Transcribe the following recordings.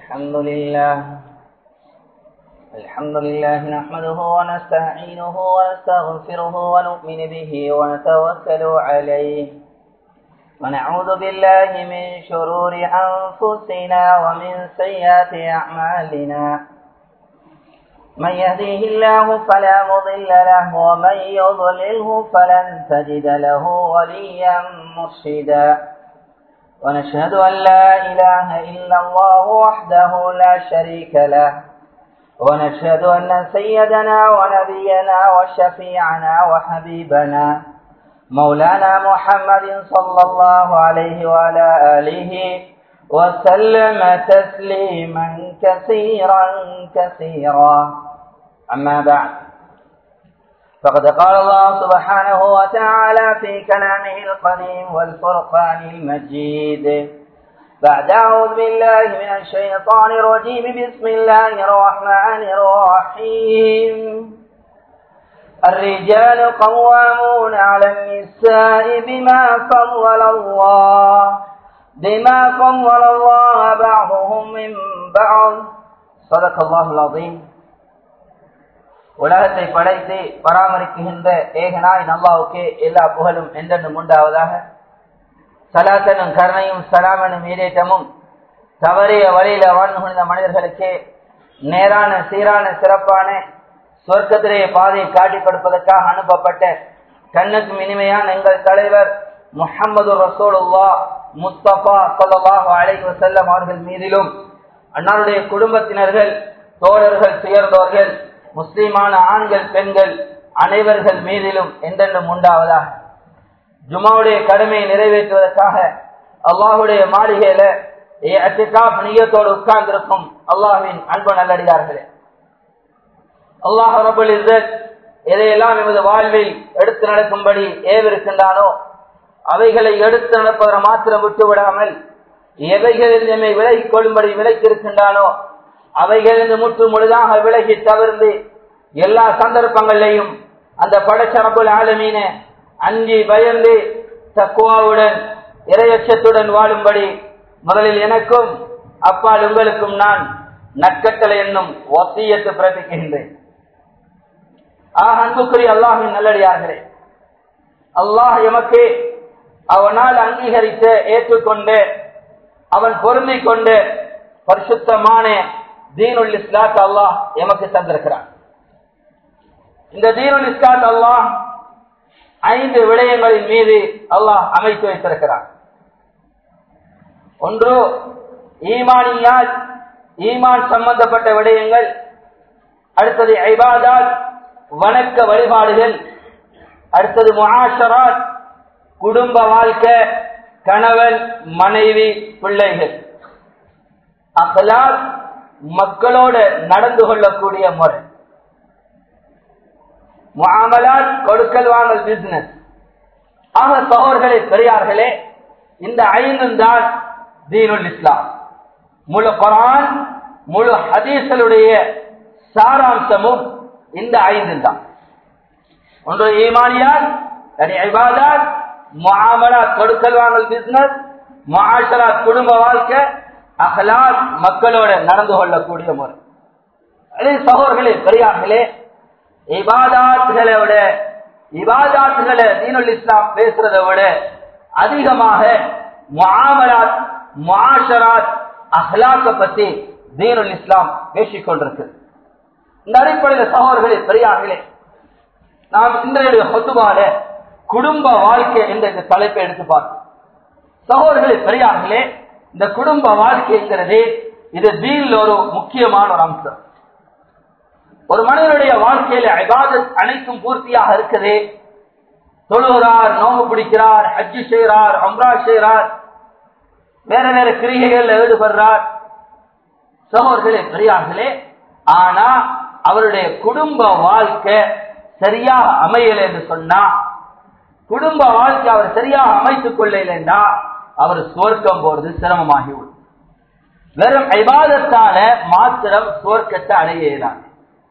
الحمد لله الحمد لله نحمده ونستعينه ونستغفره ونؤمن به ونتوكل عليه ونعوذ بالله من شرور أنفسنا ومن سيئات أعمالنا من يهديه الله فلا مضل له ومن يضلله فلن تجد له وليا مرشدا ونشهد أن لا إله إلا الله وحده لا شريك له ونشهد أن سيدنا ونبينا وشفيعنا وحبيبنا مولانا محمد صلى الله عليه وعلى آله وسلم تسليما كثيرا كثيرا أما بعد فقد قال الله سبحانه وتعالى في كلامه القديم والفرقان المجيد بعد أعوذ بالله من الشيطان الرجيم بسم الله الرحمن الرحيم الرجال قوامون على النساء بما فضل الله بما فضل الله بعضهم من بعض صدق الله العظيم உலகத்தை படைத்து பராமரிக்கின்ற ஏகனாய் நல்லாவுக்கே எல்லா புகழும் என்றென்றும் உண்டாவதாக சலாத்தனும் கருணையும் சலாமனும் ஈரேற்றமும் தவறிய வழியில வாழ்ந்து மனிதர்களுக்கு நேரான சீரான சிறப்பான சொர்க்கத்திலேயே பாதையை காட்டிக் கொடுப்பதற்காக அனுப்பப்பட்ட கண்ணுக்கு இனிமையான எங்கள் தலைவர் முஹம்மது ரசோலுல்லா முஸ்தபா சொல்லாஹு அலைஹி வசல்லம் அவர்கள் மீதிலும் அன்னாருடைய குடும்பத்தினர்கள் தோழர்கள் சேர்ந்தவர்கள் முஸ்லிமான ஆண்கள் பெண்கள் அனைவர்கள் மீதிலும் என்றென்றும் உண்டாவதாக ஜுமாவுடைய கடமையை நிறைவேற்றுவதற்காக அல்லாஹுடைய மாளிகையில நீயத்தோடு உட்கார்ந்திருக்கும் அல்லாஹுவின் அன்பு நல்லடியார்களே அல்லாஹ் ரபுல் இஸ்ஸத் எதையெல்லாம் எமது வாழ்வில் எடுத்து நடக்கும்படி ஏவிருக்கின்றானோ அவைகளை எடுத்து நடப்பதை மாத்திரம் விட்டு விடாமல் எவைகளில் எம்மை விலகிக் கொள்ளும்படி விலக்கியிருக்கின்றானோ அவைகளிலிருந்து முற்று முழுதாக விலகி தவிர்ந்து எல்லா சந்தர்ப்பங்களிலையும் அந்த படச்சரப்புல் ஆளுமீன அஞ்சி பயந்து தக்குவாவுடன் இரையச்சத்துடன் வாழும்படி முதலில் எனக்கும் அப்பால் உங்களுக்கும் நான் நற்கட்டளை என்னும் ஒத்தியத்து பிறப்பிக்கின்றேன் ஆக அன்புக்குரிய அல்லாஹின் நல்லடியார்களே அல்லாஹ் எமக்கு அவனால் அங்கீகரித்து ஏற்றுக்கொண்டு அவன் பொருந்திக் கொண்டு பரிசுத்தமான தீனுல் இஸ்லாத் அல்லாஹ் எமக்கு தந்திருக்கிறான் இந்த தீனுல் இஸ்லாத் அல்லாஹ் ஐந்து விடயங்களின் மீது அல்லாஹ் அமைத்து வைத்திருக்கிறான் ஒன்று ஈமானியால் ஈமான் சம்பந்தப்பட்ட விடயங்கள் அடுத்தது ஐபாதால் வணக்க வழிபாடுகள் அடுத்தது முகாஷராத் குடும்ப வாழ்க்கை கணவன் மனைவி பிள்ளைகள் அகலால் மக்களோடு நடந்து கொள்ளக்கூடிய முறை முகாமலால் கொடுக்கல் வாங்கல் பிசினஸ் ஆக சகோர்களே பெரியார்களே இந்த ஐந்தும் தான் தீனுல் இஸ்லாம் முழு குரான் முழு ஹதீசலுடைய சாராம்சமும் இந்த ஐந்து தான் ஒன்று ஈமானியால் தனி ஐபாதால் முகாமலா கொடுக்கல் வாங்கல் பிசினஸ் முகாஷரா குடும்ப வாழ்க்கை அகலால் மக்களோட நடந்து கொள்ளக்கூடிய முறை அதே சகோதர்களே பெரியார்களே இபாதாத்துகளை விட இபாதாத்துகளை தீனுல் இஸ்லாம் பேசுறதை விட அதிகமாக முஆமலாத் முஆஷராத் அஹ்லாக்க பத்தி தீனுல் இஸ்லாம் பேசிக் கொண்டிருக்கு இந்த அடிப்படையில் சகோதரர்களே பெரியார்களே நாம் இன்றைய சொத்துபால குடும்ப வாழ்க்கை என்ற இந்த தலைப்பை எடுத்து பார்த்தோம் சகோதரர்களே பெரியார்களே இந்த குடும்ப வாழ்க்கைங்கிறது இது தீனில் ஒரு முக்கியமான ஒரு அம்சம் ஒரு மனிதனுடைய வாழ்க்கையில ஐபாதத் அனைத்தும் பூர்த்தியாக இருக்குது தொழுகிறார் நோம்பு பிடிக்கிறார் ஹஜ்ஜு செய்கிறார் அம்ரா செய்கிறார் வேற வேற கிரிகைகள்ல ஈடுபடுறார் சகோதர்களே பெரியார்களே ஆனா அவருடைய குடும்ப வாழ்க்கை சரியாக அமையல என்று சொன்னா குடும்ப வாழ்க்கை அவர் சரியாக அமைத்துக் கொள்ளலைன்னா அவர் சுவர்க்கம் போறது சிரமமாகிவிடும் வெறும் ஐபாதத்தால மாத்திரம் சுவர்க்கத்தை அடையலாம்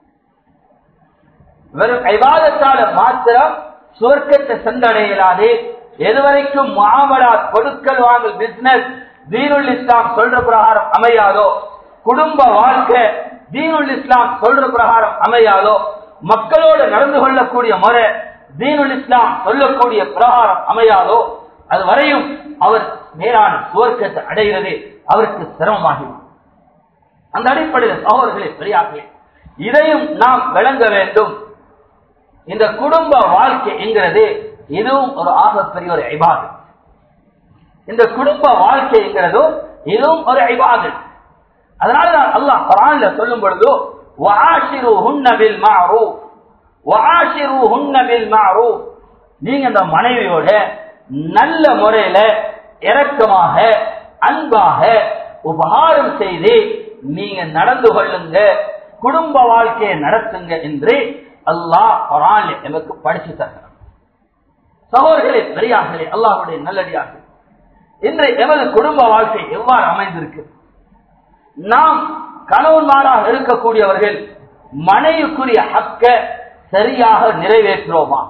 வெறும் ஐபாதத்தால மாத்திரம் சுவர்க்கத்தை சென்றடையலாது எதுவரைக்கும் மாமலா கொடுக்கல் வாங்கல் பிசினஸ் தீனுல் இஸ்லாம் சொல்ற பிரகாரம் அமையாதோ குடும்ப வாழ்க்கை தீனுல் இஸ்லாம் சொல்ற பிரகாரம் அமையாதோ மக்களோடு நடந்து கொள்ளக்கூடிய முறை தீனுல் இஸ்லாம் சொல்லக்கூடிய பிரகாரம் அமையாதோ அது வரையும் அவர் மேலான சுவர்க்கத்தை அடைகிறது அவருக்கு சிரமமாகிவிடும் அந்த அடிப்படையில் சகோதரர்களே பெரியார்களே இதையும் நாம் விளங்க வேண்டும் இந்த குடும்ப வாழ்க்கை என்கிறது இதுவும் ஒரு ஆகப்பெரிய ஒரு ஐபாது இந்த குடும்ப வாழ்க்கை என்கிறதும் இதுவும் ஒரு ஐபாது அதனாலதான் அல்லாஹ் குரான்ல சொல்லும் பொழுது وَعَاشِرُوهُنَّ بِالْمَعْرُوفِ وَعَاشِرُوهُنَّ بِالْمَعْرُوفِ நீங்க இந்த மனைவியோட நல்ல முறையில இரக்கமாக அன்பாக உபகாரம் செய்து நீங்க நடந்து கொள்ளுங்க குடும்ப வாழ்க்கையை நடத்துங்க என்று அல்லாஹ் குரான் எமக்கு படிச்சு தருகிறார் சகோதரர்களே பெரியார்களே அல்லாஹுடைய நல்லடியார்கள் இன்று எமது குடும்ப வாழ்க்கை எவ்வாறு அமைந்திருக்கு நாம் கணவன்மாராக இருக்கக்கூடியவர்கள் மனைவிக்குரிய ஹக்க சரியாக நிறைவேற்றுறோமா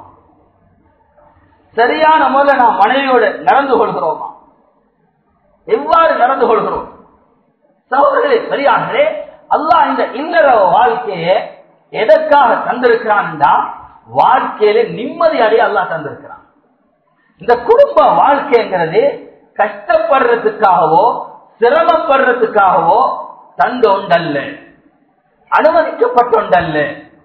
சரியான முறையில் நாம் மனைவியோடு நடந்து கொள்கிறோமா எவ்வாறு நடந்து கொள்கிறோம் சகோதரர்களே பெரியார்களே அல்லாஹ் இந்த இல்லற வாழ்க்கையை எதற்காக தந்திருக்கிறான் வாழ்க்கையில நிம்மதி அடைய அல்லாஹ் தந்திருக்கிறான் இந்த குடும்ப வாழ்க்கைங்கிறது கஷ்டப்படுறதுக்காகவோ சிரமப்படுறதுக்காகவோ தந்த ஒன்றல்ல அனுமதிக்கப்பட்ட ஒன்றல்ல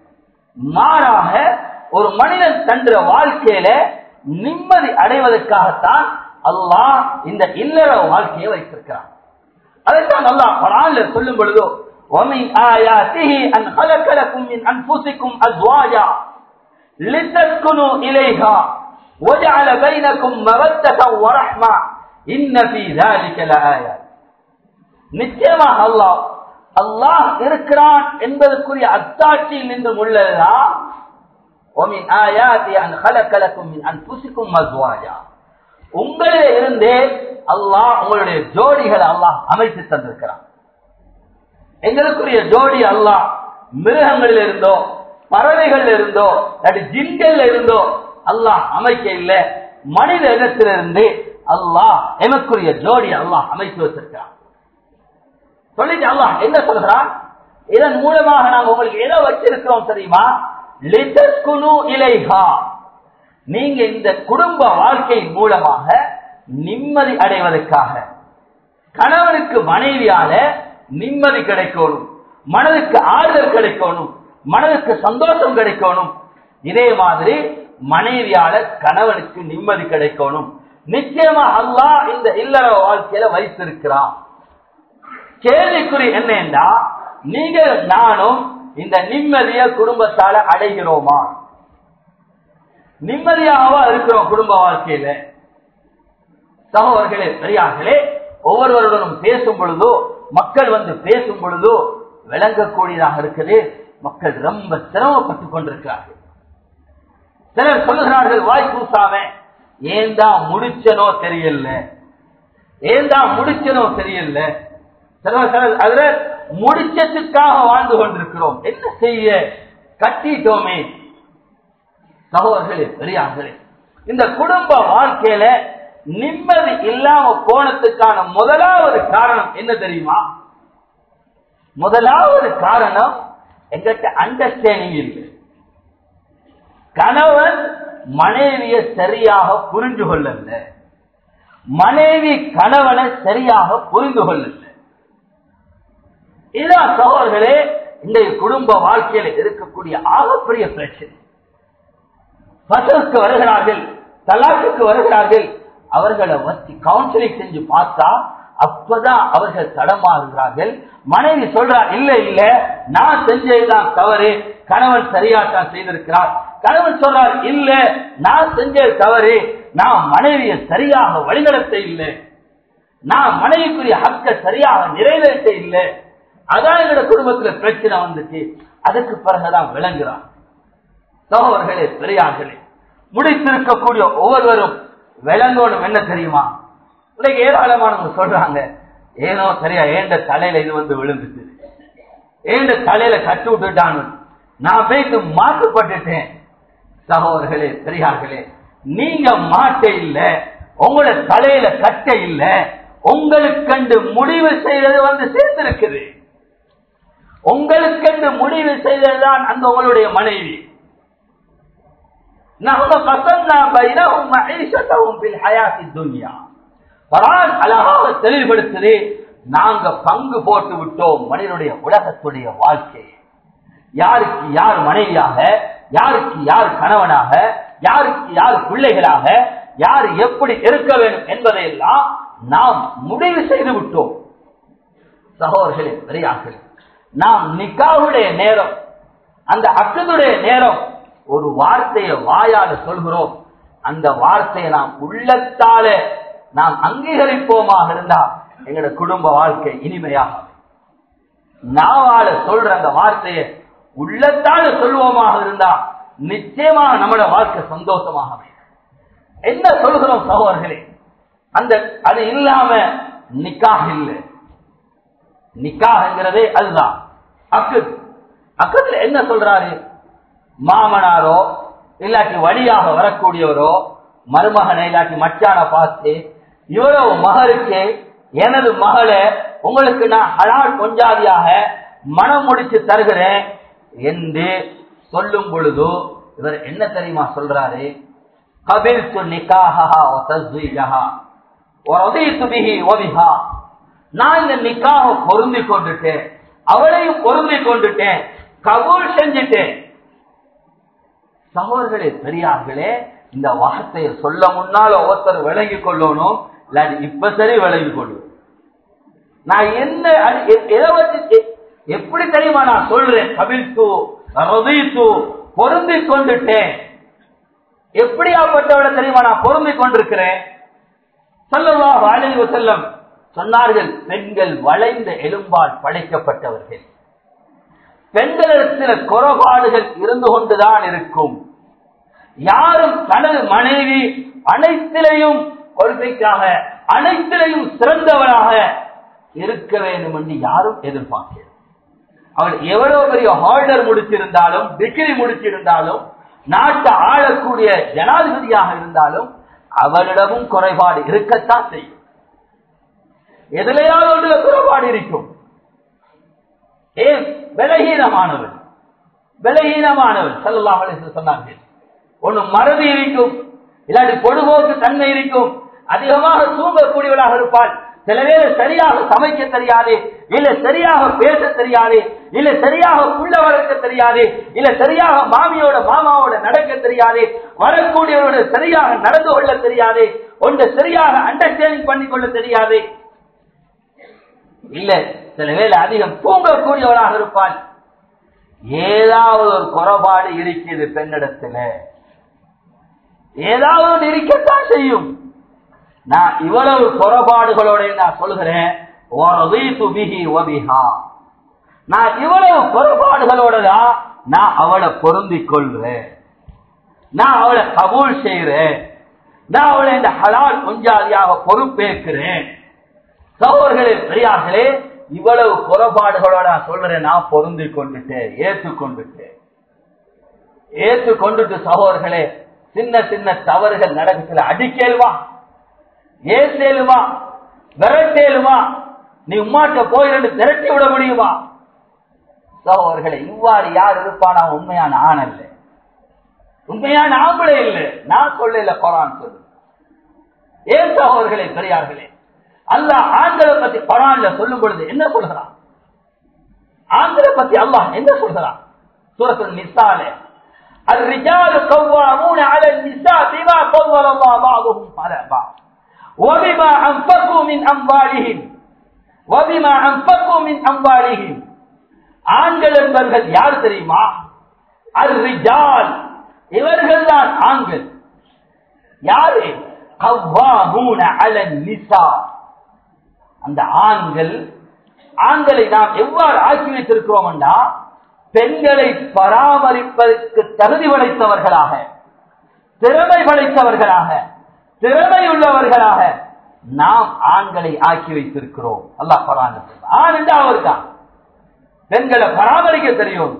மாறாக ஒரு மனிதன் தன்ற வாழ்க்கையில நிம்மதி அடைவதற்காகத்தான் அல்லாஹ் இந்த இல்லற வாழ்க்கையை வைத்திருக்கிறான் அதைத்தான் அல்லாஹ் குரான்ல சொல்லும் பொழுதோ ومن آياته أن خلق لكم من أنفسكم أزواجا لتسكنوا إليها وجعل بينكم مودة ورحمة إن في ذلك لآيات நிச்சயமாக அல்லாஹ் அல்லாஹ் இருக்கிறான் என்பதற்குரிய அத்தாட்சியில் நின்று உள்ளதுதான் ومن آياته أن خلق لكم من أنفسكم أزواجا உங்களிலே இருந்தே அல்லாஹ் உங்களுடைய ஜோடிகளை அல்லாஹ் அமைத்து தந்திருக்கிறான் எங்களுக்குரிய ஜோடி அல்லாஹ் மிருகங்களில் இருந்தோ பறவைகள் இருந்தோ அது ஜின்கள் இருந்தோ அல்லாஹ் அமைக்க இல்லை மனித இனத்திலிருந்து அல்லாஹ் எமக்குரிய ஜோடி அல்லாஹ் அமைத்து வச்சிருக்கிறான் சொல்லிட்டு அல்லாஹ் என்ன சொல்கிறான் இதன் மூலமாக நாங்க உங்களுக்கு எதை வச்சிருக்கிறோம் தெரியுமா லிதஸ்குனு இலைஹா நீங்க இந்த குடும்ப வாழ்க்கை மூலமாக நிம்மதி அடைவதற்காக கணவனுக்கு மனைவியால நிம்மதி கிடைக்கணும் மனதுக்கு ஆறுதல் கிடைக்கணும் மனதுக்கு சந்தோஷம் கிடைக்கணும் இதே மாதிரி மனைவியால கணவனுக்கு நிம்மதி கிடைக்கணும் நிச்சயமா அல்லாஹ் இந்த இல்லற வாழ்க்கையில வைத்திருக்கிறான் கேள்விக்குறி என்னன்னா நீங்க நானும் இந்த நிம்மதிய குடும்பத்தால அடைகிறோமா நிம்மதியாகவா இருக்கிறோம் குடும்ப வாழ்க்கையில சகோதரர்களே பெரியார்களே ஒவ்வொருவருடனும் பேசும் பொழுதோ மக்கள் வந்து பேசும் பொழுதோ விளங்கக்கூடியதாக இருக்குது மக்கள் ரொம்ப சிரமப்பட்டுக் கொண்டிருக்கிறார்கள் சிலர் சொல்லுகிறார்கள் வாய் கூசாம ஏந்தா முடிச்சனோ தெரியல ஏந்தா முடிச்சனோ தெரியல சிலர் சிலர் அதுல முடிச்சதுக்காக வாழ்ந்து கொண்டிருக்கிறோம் என்ன செய்ய கட்டிட்டோமே சகோதரர்களே பெரியார்களே இந்த குடும்ப வாழ்க்கையில நிம்மதி இல்லாம போனதுக்கான முதலாவது காரணம் என்ன தெரியுமா முதலாவது காரணம் எங்கிட்ட அண்டர்ஸ்டாண்டிங் இல்லை கணவன் மனைவியை சரியாக புரிந்து கொள்ளல மனைவி கணவனை சரியாக புரிந்து கொள்ளல இதான் சகோதரர்களே இந்த குடும்ப வாழ்க்கையில இருக்கக்கூடிய ஆகப்பெரிய பிரச்சனை பசலுக்கு வருகிறார்கள் தலாக்குக்கு வருகிறார்கள் அவர்களை வச்சு கவுன்சிலிங் செஞ்சு பார்த்தா அப்பதான் அவர்கள் தடமாறுகிறார்கள் மனைவி சொல்றார் இல்ல இல்ல நான் செஞ்சதுதான் தவறு கணவன் சரியாத்தான் செய்திருக்கிறார் கணவன் சொல்றார் இல்ல நான் செஞ்சது தவறு நான் மனைவியை சரியாக வழிநடத்த இல்லை நான் மனைவிக்குரிய ஹக்க சரியாக நிறைவேற்ற இல்லை அதான் எங்களோட குடும்பத்துல பிரச்சனை வந்துச்சு அதுக்கு பிறகுதான் விளங்குறான் சகோதரர்களே பெரியார்களே முடித்திருக்கக்கூடிய ஒவ்வொருவரும் விளங்கணும் என்ன தெரியுமா இன்னைக்கு ஏராளமானவங்க சொல்றாங்க ஏனோ சரியா ஏண்ட தலையில இது வந்து விழுந்துச்சு ஏண்ட தலையில கட்டு விட்டுட்டானு நான் போயிட்டு மாட்டுப்பட்டுட்டேன் சகோதரர்களே பெரியார்களே நீங்க மாட்ட இல்ல உங்களோட தலையில கட்ட இல்ல உங்களுக்கு கண்டு முடிவு செய்தது வந்து சேர்ந்திருக்குது உங்களுக்கென்று முடிவு செய்ததுதான் அந்த உங்களுடைய மனைவி நஹ்னு கஸம்னா பைனஹும் மஈஷத்தஹும் ஃபில் ஹயாத்தித் துன்யா குர்ஆன் அழகாக தெளிவுபடுத்துது நாங்க பங்கு போட்டு விட்டோம் மனிதனுடைய உலகத்துடைய வாழ்க்கையை யாருக்கு யார் மனைவியாக யாருக்கு யார் கணவனாக யாருக்கு யார் பிள்ளைகளாக யார் எப்படி இருக்க வேண்டும் என்பதையெல்லாம் நாம் முடிவு செய்து விட்டோம் சகோதரர்களே பெரியார்களே நாம் நிக்காவுடைய நேரம் அந்த அக்கதுடைய நேரம் ஒரு வார்த்தையை வாயால சொல்கிறோம் அந்த வார்த்தையை நாம் உள்ளத்தால நாம் அங்கீகரிப்போமாக இருந்தா எங்களோட குடும்ப வாழ்க்கை இனிமையாக நாவால சொல்ற அந்த வார்த்தையை உள்ளத்தால சொல்வோமாக இருந்தா நிச்சயமாக நம்மளோட வாழ்க்கை சந்தோஷமாக அமையும். என்ன சொல்கிறோம் சகோதரர்களே அந்த அது இல்லாம நிக்காக இல்லை நிக்காகங்கிறதே அதுதான் அக்கத் அக்கத்துல என்ன சொல்றாரு மாமனாரோ இல்லாட்டி வழியாக வரக்கூடியவரோ மருமகனை இல்லாட்டி மச்சான பார்த்து இவ்வளவு மகருக்கு எனது மகளை உங்களுக்கு நான் ஹலால் கொஞ்சாதியாக மனம் முடிச்சு தருகிறேன் என்று சொல்லும் பொழுது இவர் என்ன தெரியுமா சொல்றாரு கபில்து நிக்காஹா வ தஸ்வீஜஹா வ ரதீது பிஹி வ பிஹா நான் இந்த நிக்காக பொருந்தி கொண்டுட்டேன் அவளையும் பொருந்தி கொண்டுட்டேன் கபூல் செஞ்சுட்டேன் சகோதரர்களே பெரியார்களே இந்த வார்த்தையை சொல்ல முன்னால் ஒவ்வொருத்தர் விளங்கி கொள்ளணும் இல்லாட்டி இப்ப சரி விளங்கி கொள்ளும் நான் என்ன அது- எ- எதை வச்சு எ- எப்படி தெரியுமா நான் சொல்றேன் கபில்து ரதீத்து பொருந்தி கொண்டுட்டேன் எப்படியாப்பட்டவளை தெரியுமா நான் பொருந்தி கொண்டிருக்கிறேன் ஸல்லல்லாஹு அலைஹி வஸல்லம் சொன்னார்கள் பெண்கள் வளைந்த எலும்பால் படைக்கப்பட்டவர்கள் பெண்களிடத்தில் குறைபாடுகள் இருந்து கொண்டுதான் இருக்கும் யாரும் தனது மனைவி அனைத்திலையும் கொள்கைக்காக அனைத்திலையும் சிறந்தவராக இருக்க வேண்டும் என்று யாரும் எதிர்பார்க்கிறார் அவள் எவ்வளவு பெரிய ஹார்டர் முடிச்சிருந்தாலும் டிகிரி முடிச்சிருந்தாலும் நாட்டை ஆளக்கூடிய ஜனாதிபதியாக இருந்தாலும் அவளிடமும் குறைபாடு இருக்கத்தான் செய்யும் எதிலையாவது ஒன்றுல குறைபாடு இருக்கும் ஏன் பலகீனமானவள் பலகீனமானவள் சல்லல்லாஹு அலைஹி வஸல்லம் சொன்னார்கள் ஒண்ணு மறதி இருக்கும் இல்லாட்டி பொழுதுபோக்கு தன்மை இருக்கும் அதிகமாக தூங்கக்கூடியவளாக இருப்பாள் சில பேர் சரியாக சமைக்க தெரியாது இல்ல சரியாக பேச தெரியாது இல்ல சரியாக புள்ள வளர்க்க தெரியாது இல்ல சரியாக மாமியோட மாமாவோட நடக்க தெரியாது வரக்கூடியவரோட சரியாக நடந்து கொள்ள தெரியாது ஒன்று சரியாக அண்டர்ஸ்டாண்டிங் பண்ணி கொள்ள தெரியாது இல்ல சில வேளை அதிகம் தூங்கக்கூடியவராக இருப்பாள் ஏதாவது ஒரு குறைபாடு இருக்குது பெண்ணிடத்துல ஏதாவது ஒன்று இருக்கத்தான் செய்யும் நான் இவ்வளவு குறைபாடுகளோட நான் சொல்கிறேன் "வரதீது பிஹி வபிஹா." நான் இவ்வளவு குறைபாடுகளோட தான் நான் அவளை பொருந்திக் கொள்றேன் நான் அவளை கபூல் செய்கிறேன் நான் அவளை இந்த ஹலால் குஞ்சாதியாக பொறுப்பேற்கிறேன் சகோதரர்களே பெரியார்களே இவ்வளவு குறைபாடுகளோட நான் சொல்றேன் நான் பொருந்தி கொண்டுட்டேன் ஏற்றுக்கொண்டுட்டேன் ஏற்றுக்கொண்டுட்டு சகோதரர்களே சின்ன சின்ன தவறுகள் நடக்கல அடிக்கேலுமா ஏசேலுமா விரட்டேலுமா நீ உமாட்ட போயிருந்து திரட்டி விட முடியுமா சகோதரர்களே இவ்வாறு யார் இருப்பானா உண்மையான ஆண் அல்ல உண்மையான ஆம்பளை இல்லை நான் சொல்லல குரான் சொல்லு ஏன் சகோதரர்களே பெரியார்களே அல்லாஹ் ஆண்களை பத்தி குரான்ல சொல்லும் பொழுது என்ன சொல்கிறான் ஆண்களை பத்தி அல்லாஹ் என்ன சொல்கிறான் சூரத்துல் நிசாலே الرجال قوامون على النساء بما فضل الله بعضهم على بعض وبما أنفقوا من أموالهم وبما أنفقوا من أموالهم ஆண்கள் என்பவர்கள் யார் தெரியுமா அர்ரிஜால் இவர்கள் தான் ஆண்கள் யாரு கவ்வாமூன அலன் நிசா அந்த ஆண்கள் ஆண்களை நாம் எவ்வாறு ஆக்கி வைத்திருக்கிறோம் என்றா பெண்களை பராமரிப்பதற்கு தகுதி படைத்தவர்களாக திறமை படைத்தவர்களாக திறமை உள்ளவர்களாக நாம் ஆண்களை ஆக்கி வைத்திருக்கிறோம் அல்லாஹ் பராமரி ஆண் என்று அவர் தான் பெண்களை பராமரிக்க தெரியும்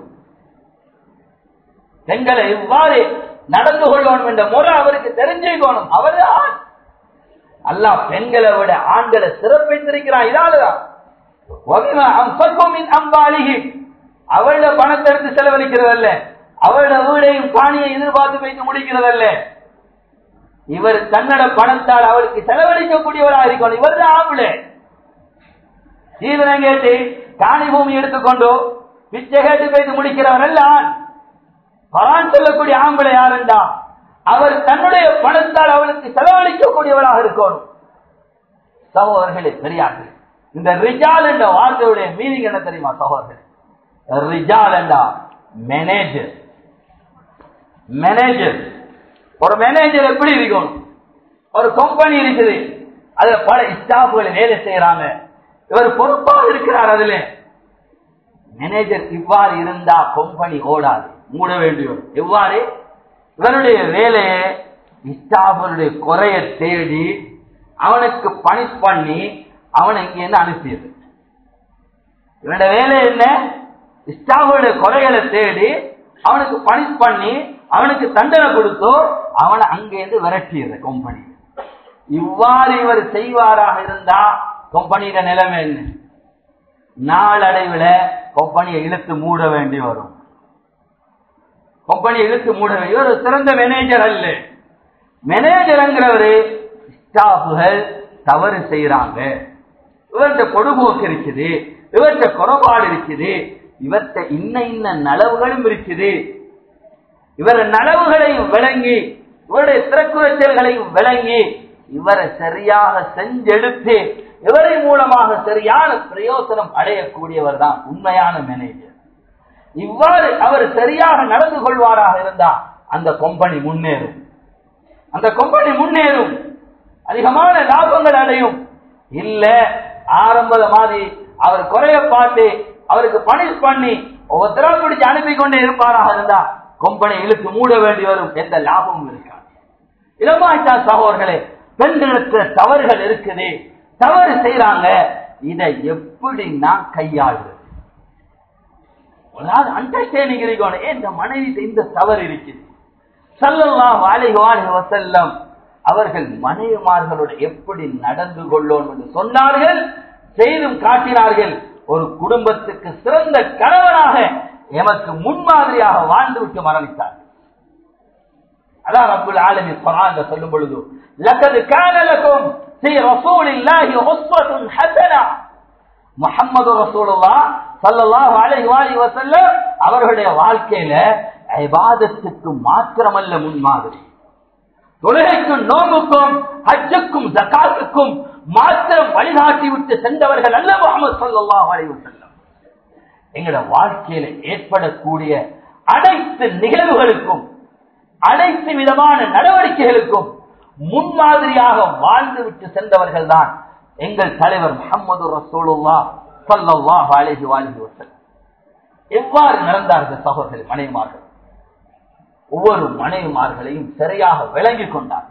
பெண்களை எவ்வாறு நடந்து கொள்ளணும் என்ற முறை அவருக்கு தெரிஞ்சுக்கணும் அவர் ஆண் அல்லாஹ் பெண்களை விட ஆண்களை சிறப்பித்திருக்கிறான் இதாலதான் وَبِمَا أَنفَقُوا مِنْ أَمْوَالِهِمْ அவளோட பணத்தை எடுத்து செலவழிக்கிறதல்ல அவளோட வீடையும் காணியை எதிர்பார்த்து வைத்து முடிக்கிறதல்ல இவர் தன்னோட பணத்தால் அவருக்கு செலவழிக்கக்கூடியவராக இருக்கணும் இவர் தான் ஆம்பளை ஜீவனம் கேட்டு காணி பூமி எடுத்துக்கொண்டு பிச்சை கேட்டு வைத்து முடிக்கிறவர் அல்ல ஆண் பரான் சொல்லக்கூடிய ஆம்பளை யாருண்டா அவர் தன்னுடைய பணத்தால் அவளுக்கு செலவழிக்கக்கூடியவராக இருக்கணும் சகோதரர்களே பெரியார்கள் இந்த ரிஜால் என்ற வார்த்தையுடைய மீனிங் என்ன தெரியுமா சகோதரர்கள் ரிஜால் என்றா மேனேஜர் மேனேஜர் ஒரு மேனேஜர் எப்படி இருக்கும் ஒரு கம்பெனி இருக்குது அதுல பல ஸ்டாஃப்கள் வேலை செய்யறாங்க இவர் பொறுப்பாக இருக்கிறார் அதுல மேனேஜர் இவ்வாறு இருந்தா கம்பெனி ஓடாது மூட வேண்டியவர் எவ்வாறு இவருடைய வேலையை ஸ்டாஃபருடைய குறைய தேடி அவனுக்கு பனிஷ் பண்ணி அவனை இங்க அனுப்பியது இவனுடைய வேலை என்ன ஸ்டாஃபுடைய குறைகளை தேடி அவனுக்கு பனிஷ் பண்ணி அவனுக்கு தண்டனை கொடுத்தோ அவனை அங்கேருந்து விரட்டியது கம்பெனி இவ்வாறு இவர் செய்வாராக இருந்தா கம்பெனியில நிலைமை என்ன நாளடைவில் கம்பெனியை இழுத்து மூட வேண்டி வரும் கம்பெனியை இழுத்து மூட வேண்டிய ஒரு சிறந்த மேனேஜர் அல்ல மேனேஜர்ங்கிறவரு ஸ்டாஃபுகள் தவறு செய்யறாங்க இவர்கிட்ட பொடுபோக்கு இருக்குது இவர்கிட்ட குறைபாடு இருக்குது இவர்கிட்ட இன்ன இன்ன நலவுகளும் இருக்குது இவர் நலவுகளையும் விளங்கி இவருடைய திறக்குறைச்சல்களையும் விளங்கி இவரை சரியாக செஞ்செடுத்து இவரின் மூலமாக சரியான பிரயோசனம் அடையக்கூடியவர் தான் உண்மையான மேனேஜர் இவ்வாறு அவர் சரியாக நடந்து கொள்வாராக இருந்தா அந்த கம்பெனி முன்னேறும் அந்த கம்பெனி முன்னேறும் அதிகமான லாபங்கள் அடையும் இல்ல ஆரம்பத மாதிரி அவர் குறைய பார்த்து அவருக்கு பனிஷ் பண்ணி ஒவ்வொருத்தரா பிடிச்சு அனுப்பி கொண்டே இருப்பாராக இருந்தா கம்பெனி இழுத்து மூட வேண்டி வரும் எந்த லாபமும் இருக்காது இளமாய்ச்சா சகோதர்களே பெண்களுக்கு தவறுகள் இருக்குது தவறு செய்யறாங்க இதை எப்படி நான் கையாளுறது அண்டர்ஸ்டாண்டிங் இருக்கணும் இந்த மனைவி இந்த தவறு இருக்குது சல்லல்லாஹு அலைஹி வாலிஹி வஸல்லம் அவர்கள் மனைவிமார்களோடு எப்படி நடந்து கொள்ளோம் என்று சொன்னார்கள் செய்தும் காட்டினார்கள் ஒரு குடும்பத்துக்கு சிறந்த கணவனாக எமக்கு முன்மாதிரியாக வாழ்ந்துவிட்டு மரணித்தார் அதான் ரப்புல் ஆலமி குரான் சொல்லும் பொழுது லக்கது கானலக்கும் ஸ்ரீ ரசூலில்லாஹி உஸ்வத்துன் ஹஸனா முஹம்மது ரசூலுல்லாஹ் ஸல்லல்லாஹு அலைஹி வஸல்லம் வஸல்லம் அவர்களுடைய வாழ்க்கையில இபாதத்துக்கு மாத்திரமல்ல முன்மாதிரி தொழுகைக்கும் நோம்புக்கும் ஹஜ்ஜுக்கும் ஜக்காத்துக்கும் மாத்திரம் வழிகாட்டி விட்டு சென்றவர்கள் அல்ல முகமது ஸல்லல்லாஹு அலைஹி வஸல்லம் எங்களோட வாழ்க்கையில ஏற்படக்கூடிய அனைத்து நிகழ்வுகளுக்கும் அனைத்து விதமான நடவடிக்கைகளுக்கும் முன்மாதிரியாக வாழ்ந்து விட்டு சென்றவர்கள் தான் எங்கள் தலைவர் முகமது ரசூலுல்லா சல்லாஹ் அழகி வாழ்ந்து வசல்லம் எவ்வாறு நடந்தார்கள் சகோதரர்கள் மனைவிமார்கள் ஒவ்வொரு மனைவிமார்களையும் சரியாக விளங்கிக் கொண்டார்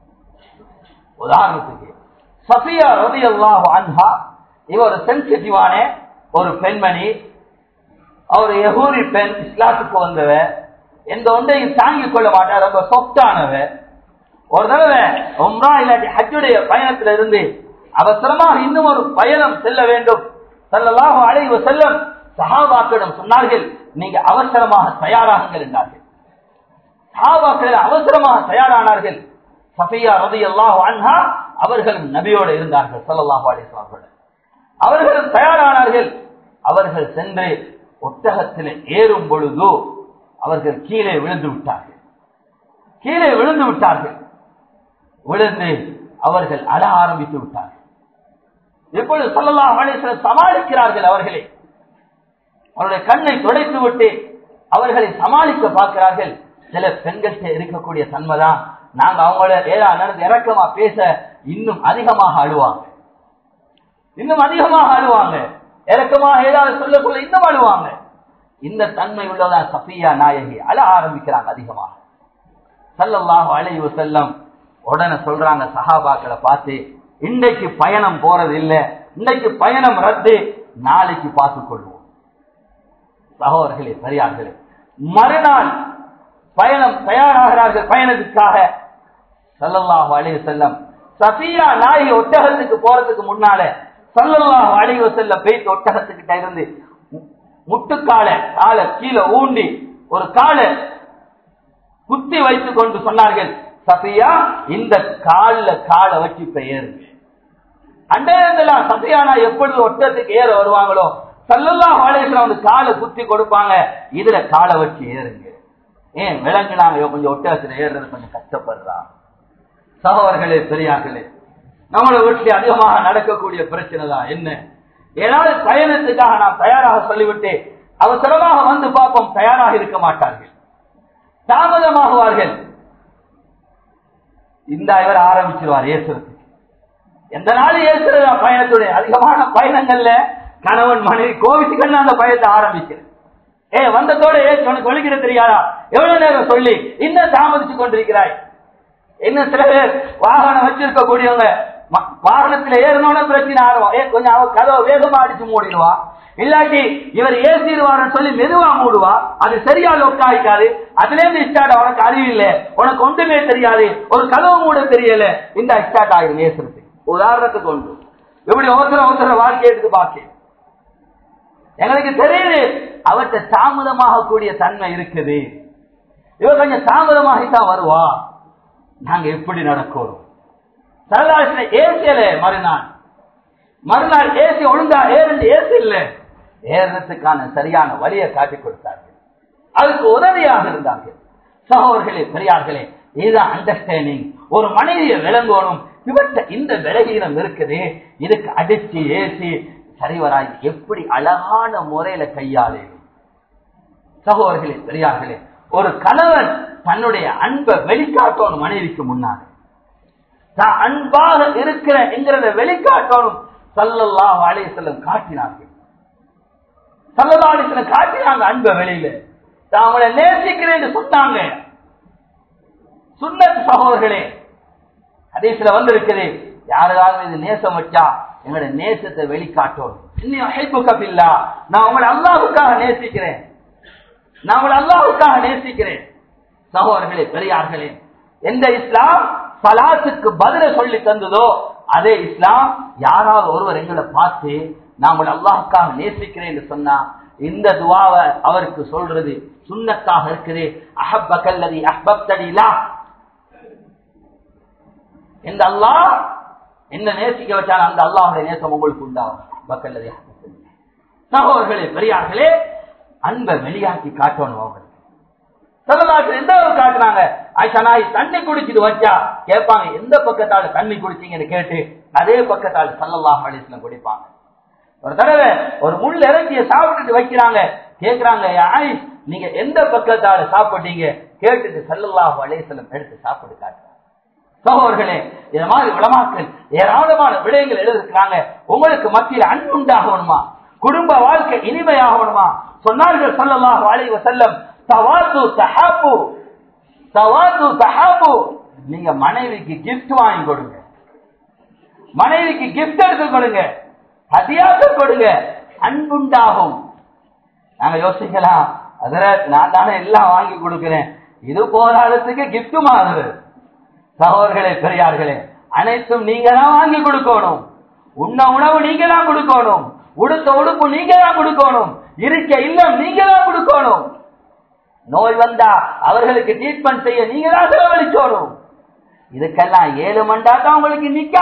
உதாரணத்துக்கு சஃபியா ரவி அல்லாஹ் அன்ஹா இவர் சென்சிட்டிவான ஒரு பெண்மணி அவர் எகூரி பெண் இஸ்லாத்துக்கு வந்தவ எந்த ஒன்றையும் தாங்கிக் கொள்ள மாட்டார் ரொம்ப சொத்தானவ ஒரு தடவை உம்ரா இல்லாட்டி ஹஜ்ஜுடைய பயணத்துல இருந்து அவசரமாக இன்னும் ஒரு பயணம் செல்ல வேண்டும் செல்லலாக அழைவு செல்லும் சஹாபாக்களிடம் சொன்னார்கள் நீங்க அவசரமாக தயாராகுங்கள் என்றார்கள் சஹாபாக்கள் அவசரமாக தயாரானார்கள் சஃபியா ரதி அல்லாஹ் அன்ஹா அவர்களும் நபியோடு இருந்தார்கள் சல்லாஹு அலிஸ்லாமோட அவர்களும் தயாரானார்கள் அவர்கள் சென்று ஒட்டகத்தில் ஏறும் பொழுது அவர்கள் கீழே விழுந்து விட்டார்கள் கீழே விழுந்து விட்டார்கள் விழுந்து அவர்கள் அழ ஆரம்பித்து விட்டார்கள் எப்பொழுது சொல்லலாம் அலிஸ்வரர் சமாளிக்கிறார்கள் அவர்களை அவருடைய கண்ணை துடைத்து விட்டு அவர்களை சமாளிக்க பார்க்கிறார்கள் சில பெண்கள்கிட்ட இருக்கக்கூடிய தன்மைதான் நாங்க அவங்கள ஏதா நடந்து இறக்கமா பேச இன்னும் அதிகமாக அழுவாங்க இன்னும் அதிகமாக அழுவாங்க இறக்கமாக ஏதாவது சொல்லக்குள்ள இன்னும் அழுவாங்க இந்த தன்மை உள்ளதா சஃபியா நாயகி அழ ஆரம்பிக்கிறாங்க அதிகமாக சல்லல்லாஹு அலைஹி செல்லம் உடனே சொல்றாங்க சஹாபாக்களை பார்த்து இன்றைக்கு பயணம் போறது இல்ல இன்றைக்கு பயணம் ரத்து நாளைக்கு பார்த்துக் கொள்வோம் சகோதரர்களே பெரியார்களே மறுநாள் பயணம் தயாராகிறார்கள் பயணத்துக்காக சல்லல்லாஹு அலைஹி செல்லம் சஃபியா நாயகி ஒட்டகத்துக்கு போறதுக்கு முன்னால சல்லல்லாஹு அலைஹி செல்லம் போயிட்டு ஒட்டகத்துக்கிட்ட இருந்து முட்டுக்கால காலை கீழே ஊண்டி ஒரு காலை குத்தி வைத்துக் கொண்டு சொன்னார்கள் சஃபியா இந்த கால்ல காலை வச்சு இப்ப ஏறுங்க அண்டேந்தெல்லாம் சஃபியானா எப்பொழுது ஒட்டத்துக்கு ஏற வருவாங்களோ சல்லல்லா ஆலேஸ்வரம் வந்து காலை குத்தி கொடுப்பாங்க இதுல காலை வச்சு ஏறுங்க ஏன் விளங்குனாங்க கொஞ்சம் ஒட்டகத்துல ஏறுறது கொஞ்சம் கஷ்டப்படுறா சகோதரர்களே பெரியார்களே நம்மள வீட்டில் அதிகமாக நடக்கக்கூடிய பிரச்சனை தான் என்ன ஏதாவது பயணத்துக்காக நாம் தயாராக சொல்லிவிட்டு அவசரமாக வந்து பார்ப்போம் தயாராக இருக்க மாட்டார்கள் தாமதமாகுவார்கள் இந்த இவர் ஆரம்பிச்சிருவார் ஏசுறது எந்த நாள் ஏசுறது பயணத்துடைய அதிகமான பயணங்கள்ல கணவன் மனைவி கோவிச்சுக்கன்னு அந்த பயணத்தை ஆரம்பிக்கிறது ஏ வந்ததோட ஏசு உனக்கு ஒழுங்கிட தெரியாதா எவ்வளவு நேரம் சொல்லி இன்னும் தாமதிச்சு கொண்டிருக்கிறாய் இன்னும் சில பேர் வாகனம் வச்சிருக்க கூடியவங்க ம- வாகனத்துல ஏறணும்னு பிரச்சனை ஆரம்பம் ஏ கொஞ்சம் அவ கதவை வேகமா அடிச்சு மூடிடுவா இல்லாட்டி இவர் ஏசிடுவார்னு சொல்லி மெதுவா மூடுவா அது சரியா லொக் ஆகிக்காது அதுல இருந்து ஸ்டார்ட் உனக்கு அறிவு இல்ல உனக்கு ஒன்றுமே தெரியாது ஒரு கதவு மூட தெரியல இந்த ஸ்டார்ட் ஆகிடும் ஏசுறது உதாரணத்துக்கு ஒன்று இப்படி அவசர அவசர வாழ்க்கை எடுத்து பார்க்க எங்களுக்கு தெரியுது அவர்கிட்ட தாமதமாக கூடிய தன்மை இருக்குது இவ கொஞ்சம் தாமதமாகித்தான் வருவா நாங்க எப்படி நடக்கிறோம் சரதாசில ஏசியல மறுநாள் மறுநாள் ஏசி ஒழுங்கா ஏறிண்டு ஏசி இல்ல ஏறுறதுக்கான சரியான வழியை காட்டிக் கொடுத்தார்கள் அதுக்கு உதவியாக இருந்தார்கள் சகோதரர்களே பெரியார்களே இதுதான் அண்டர்ஸ்டாண்டிங் ஒரு மனிதியை விளங்கணும் இவற்ற இந்த விலகீனம் இருக்குது இதுக்கு அடிச்சு ஏசி சரிவராய் எப்படி அழகான முறையில கையாளே சகோதரர்களே பெரியார்களே ஒரு கணவன் தன்னுடைய அன்பை வெளிக்காட்டணும் மனைவிக்கு முன்னாடி நான் அன்பாக இருக்கிற என்கிறத வெளிக்காட்டணும் சல்லல்லாஹு அலைஹி வஸல்லம் காட்டினார்கள் சல்லல்லாஹு அலைஹி வஸல்லம் காட்டினாங்க அன்பை வெளியில நான் அவங்களை நேசிக்கிறேன்னு சொன்னாங்க சுன்னத் சகோதரர்களே ஹதீஸ்ல வந்திருக்குது யாருக்காவது இது நேசம் வச்சா எங்களுடைய நேசத்தை வெளிக்காட்டணும் இன்னும் ஹைப்புக்க பில்லா நான் உங்களை அல்லாஹ்வுக்காக நேசிக்கிறேன் நான் உங்களை அல்லாஹ்வுக்காக நேசிக்கிறேன் சகோதரர்களே பெரியார்களே எந்த இஸ்லாம் சலாத்துக்கு பதில சொல்லி தந்ததோ அதே இஸ்லாம் யாராவது ஒருவர் எங்களை பார்த்து நான் உங்களை அல்லாஹ்வுக்காக நேசிக்கிறேன் என்று சொன்னா இந்த துவாவை அவருக்கு சொல்றது சுன்னத்தாக இருக்குது அஹப்ப கல்லதி அஹ்பப்தடிலா இந்த அல்லாஹ் என்ன நேசிக்க வச்சாலும் அந்த அல்லாஹுடைய நேசம் உங்களுக்கு உண்டாகும் மக்கள் சகோதரர்களே பெரியார்களே அன்பை வெளியாக்கி காட்டணும் அவங்களுக்கு சகோதரர்கள் எந்த அளவு காட்டுறாங்க ஆயிஷா நாய் தண்ணி குடிச்சிட்டு வச்சா கேட்பாங்க எந்த பக்கத்தால தண்ணி குடிச்சீங்கன்னு கேட்டு அதே பக்கத்தால சல்லல்லாஹு அலிஸ்லம் குடிப்பாங்க ஒரு தடவை ஒரு முள் இறங்கிய சாப்பிட்டுட்டு வைக்கிறாங்க கேக்குறாங்க ஆயிஷ் நீங்க எந்த பக்கத்தால சாப்பிட்டீங்க கேட்டுட்டு சல்லல்லாஹு அலிஸ்லம் எடுத்து சாப்பிட்டு காட்டுறாங்க சகோதரர்களே இது மாதிரி உலமாக்கள் ஏராளமான விடயங்கள் எழுதிருக்கிறாங்க உங்களுக்கு மத்தியில் அன்பு உண்டாகணுமா குடும்ப வாழ்க்கை இனிமையாகணுமா சொன்னார்கள் சல்லல்லாஹு அலைஹி வஸல்லம் தவாது தஹாபு தவாது தஹாபு நீங்க மனைவிக்கு gift வாங்கி கொடுங்க மனைவிக்கு gift எடுத்து கொடுங்க ஹதியாக கொடுங்க அன்புண்டாகும் நாங்க யோசிக்கலாம் அதுல நான் தானே எல்லாம் வாங்கி கொடுக்கிறேன் இது போராடத்துக்கு gift மாறுது சகோதரர்களே பெரியார்களே அனைத்தும் நீங்க தான் வாங்கி கொடுக்கணும் உண்ண உணவு நீங்க தான் கொடுக்கணும் உடுத்த உடுப்பு நீங்க தான் கொடுக்கணும் இருக்க இல்லம் நீங்க தான் கொடுக்கணும் நோய் வந்தா அவர்களுக்கு ட்ரீட்மெண்ட் செய்ய நீங்க தான் செலவழிக்கணும் இதுக்கெல்லாம் ஏழு மண்டா தான் உங்களுக்கு நிக்கா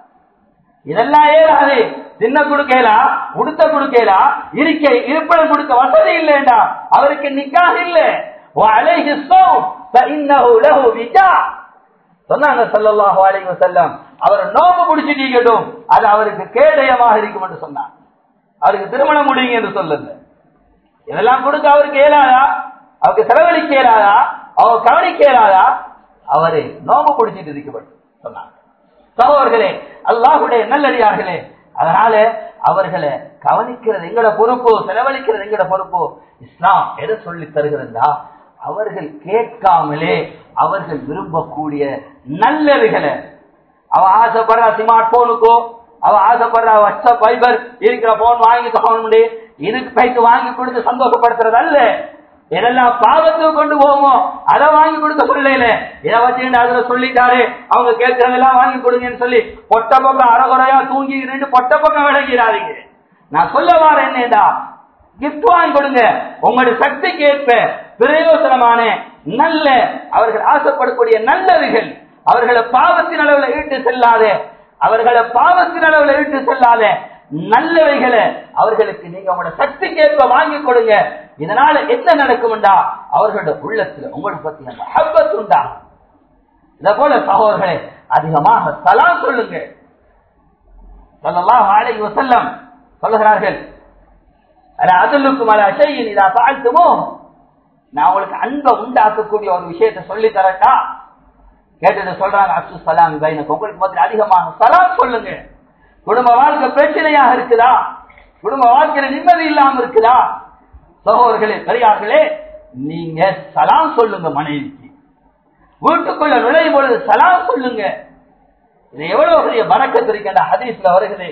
இதெல்லாம் ஏறாது தின்ன கொடுக்கலா உடுத்த கொடுக்கலா இருக்க இருப்பிடம் கொடுக்க வசதி இல்லைண்டா அவருக்கு நிக்காக இல்ல அலைஹி ஸௌம் ஃபஇன்னஹு லஹு விஜா சொன்னாங்க சல்லல்லாஹு அலைஹி வஸல்லம் அவர் நோம்பு பிடிச்சிட்டீங்கட்டும் அது அவருக்கு கேடயமாக இருக்கும் என்று சொன்னார் அவருக்கு திருமணம் முடியுங்க என்று சொல்லுங்க இதெல்லாம் கொடுக்க அவருக்கு இயலாதா அவருக்கு செலவழிக்க இயலாதா அவர் கவனிக்க இயலாதா அவரு நோம்பு பிடிச்சிட்டு இருக்கப்பட்டு சொன்னாங்க சகோதரர்களே அல்லாஹுடைய நல்லடியார்களே அதனால அவர்களை கவனிக்கிறது எங்கட பொறுப்பு செலவழிக்கிறது எங்கட பொறுப்பு இஸ்லாம் எதை சொல்லி தருகிறதா அவர்கள் கேட்காமலே அவர்கள் விரும்பக்கூடிய நல்லவைகளை அவ ஆசைப்படுற ஸ்மார்ட் போனுக்கோ அவ ஆசைப்படுற வாட்ஸ்அப் ஃபைபர் இருக்கிற போன் வாங்கி தகவல் இதுக்கு பைக்கு வாங்கி கொடுத்து சந்தோஷப்படுத்துறது அல்ல எதெல்லாம் பாவத்துக்கு கொண்டு போவோமோ அதை வாங்கி கொடுக்க சொல்லல இதை வச்சுட்டு அதுல சொல்லிட்டாரு அவங்க கேட்கறதெல்லாம் வாங்கி கொடுங்கன்னு சொல்லி பொட்ட பக்கம் அறகுறையா தூங்கி நின்று பொட்ட பக்கம் விளங்கிறாதீங்க நான் சொல்ல வார என்னடா gift வாங்கி கொடுங்க உங்களுடைய சக்திக்கு ஏற்ப பிரயோசனமான நல்ல அவர்கள் ஆசைப்படக்கூடிய நல்லவைகள் அவர்களை பாவத்தின் அளவுல ஈட்டு செல்லாத அவர்களை பாவத்தின் அளவுல ஈட்டு செல்லாத நல்லவைகளை அவர்களுக்கு நீங்க உங்களோட சக்திக்கு ஏற்ப வாங்கி கொடுங்க இதனால என்ன நடக்கும்டா அவர்களோட உள்ளத்துல உங்களை பத்தி அந்த ஹப்பத் உண்டாகும் இத போல சகோதரர்களே அதிகமாக சலாம் சொல்லுங்க ஸல்லல்லாஹு அலைஹி வஸல்லம் சொல்லுகிறார்கள் அல அதுலுக்கும் அல ஷைஇன் இதா ஃபஅல்துமோ நான் உங்களுக்கு அன்பை உண்டாக்கக்கூடிய ஒரு விஷயத்தை சொல்லி தரட்டா கேட்டது சொல்றாங்க அப்சு சலாம் பைனக்கு உங்களுக்கு மத்தியில் அதிகமாக சலாம் சொல்லுங்க குடும்ப வாழ்க்கை பிரச்சனையாக இருக்குதா குடும்ப வாழ்க்கையில நிம்மதி இல்லாம இருக்குதா சகோதரர்களே பெரியார்களே நீங்க சலாம் சொல்லுங்க மனைவிக்கு வீட்டுக்குள்ள நுழையும் பொழுது சலாம் சொல்லுங்க இது எவ்வளவு பெரிய பறக்கத்து இருக்கின்ற ஹதீஸ்ல வருகிறது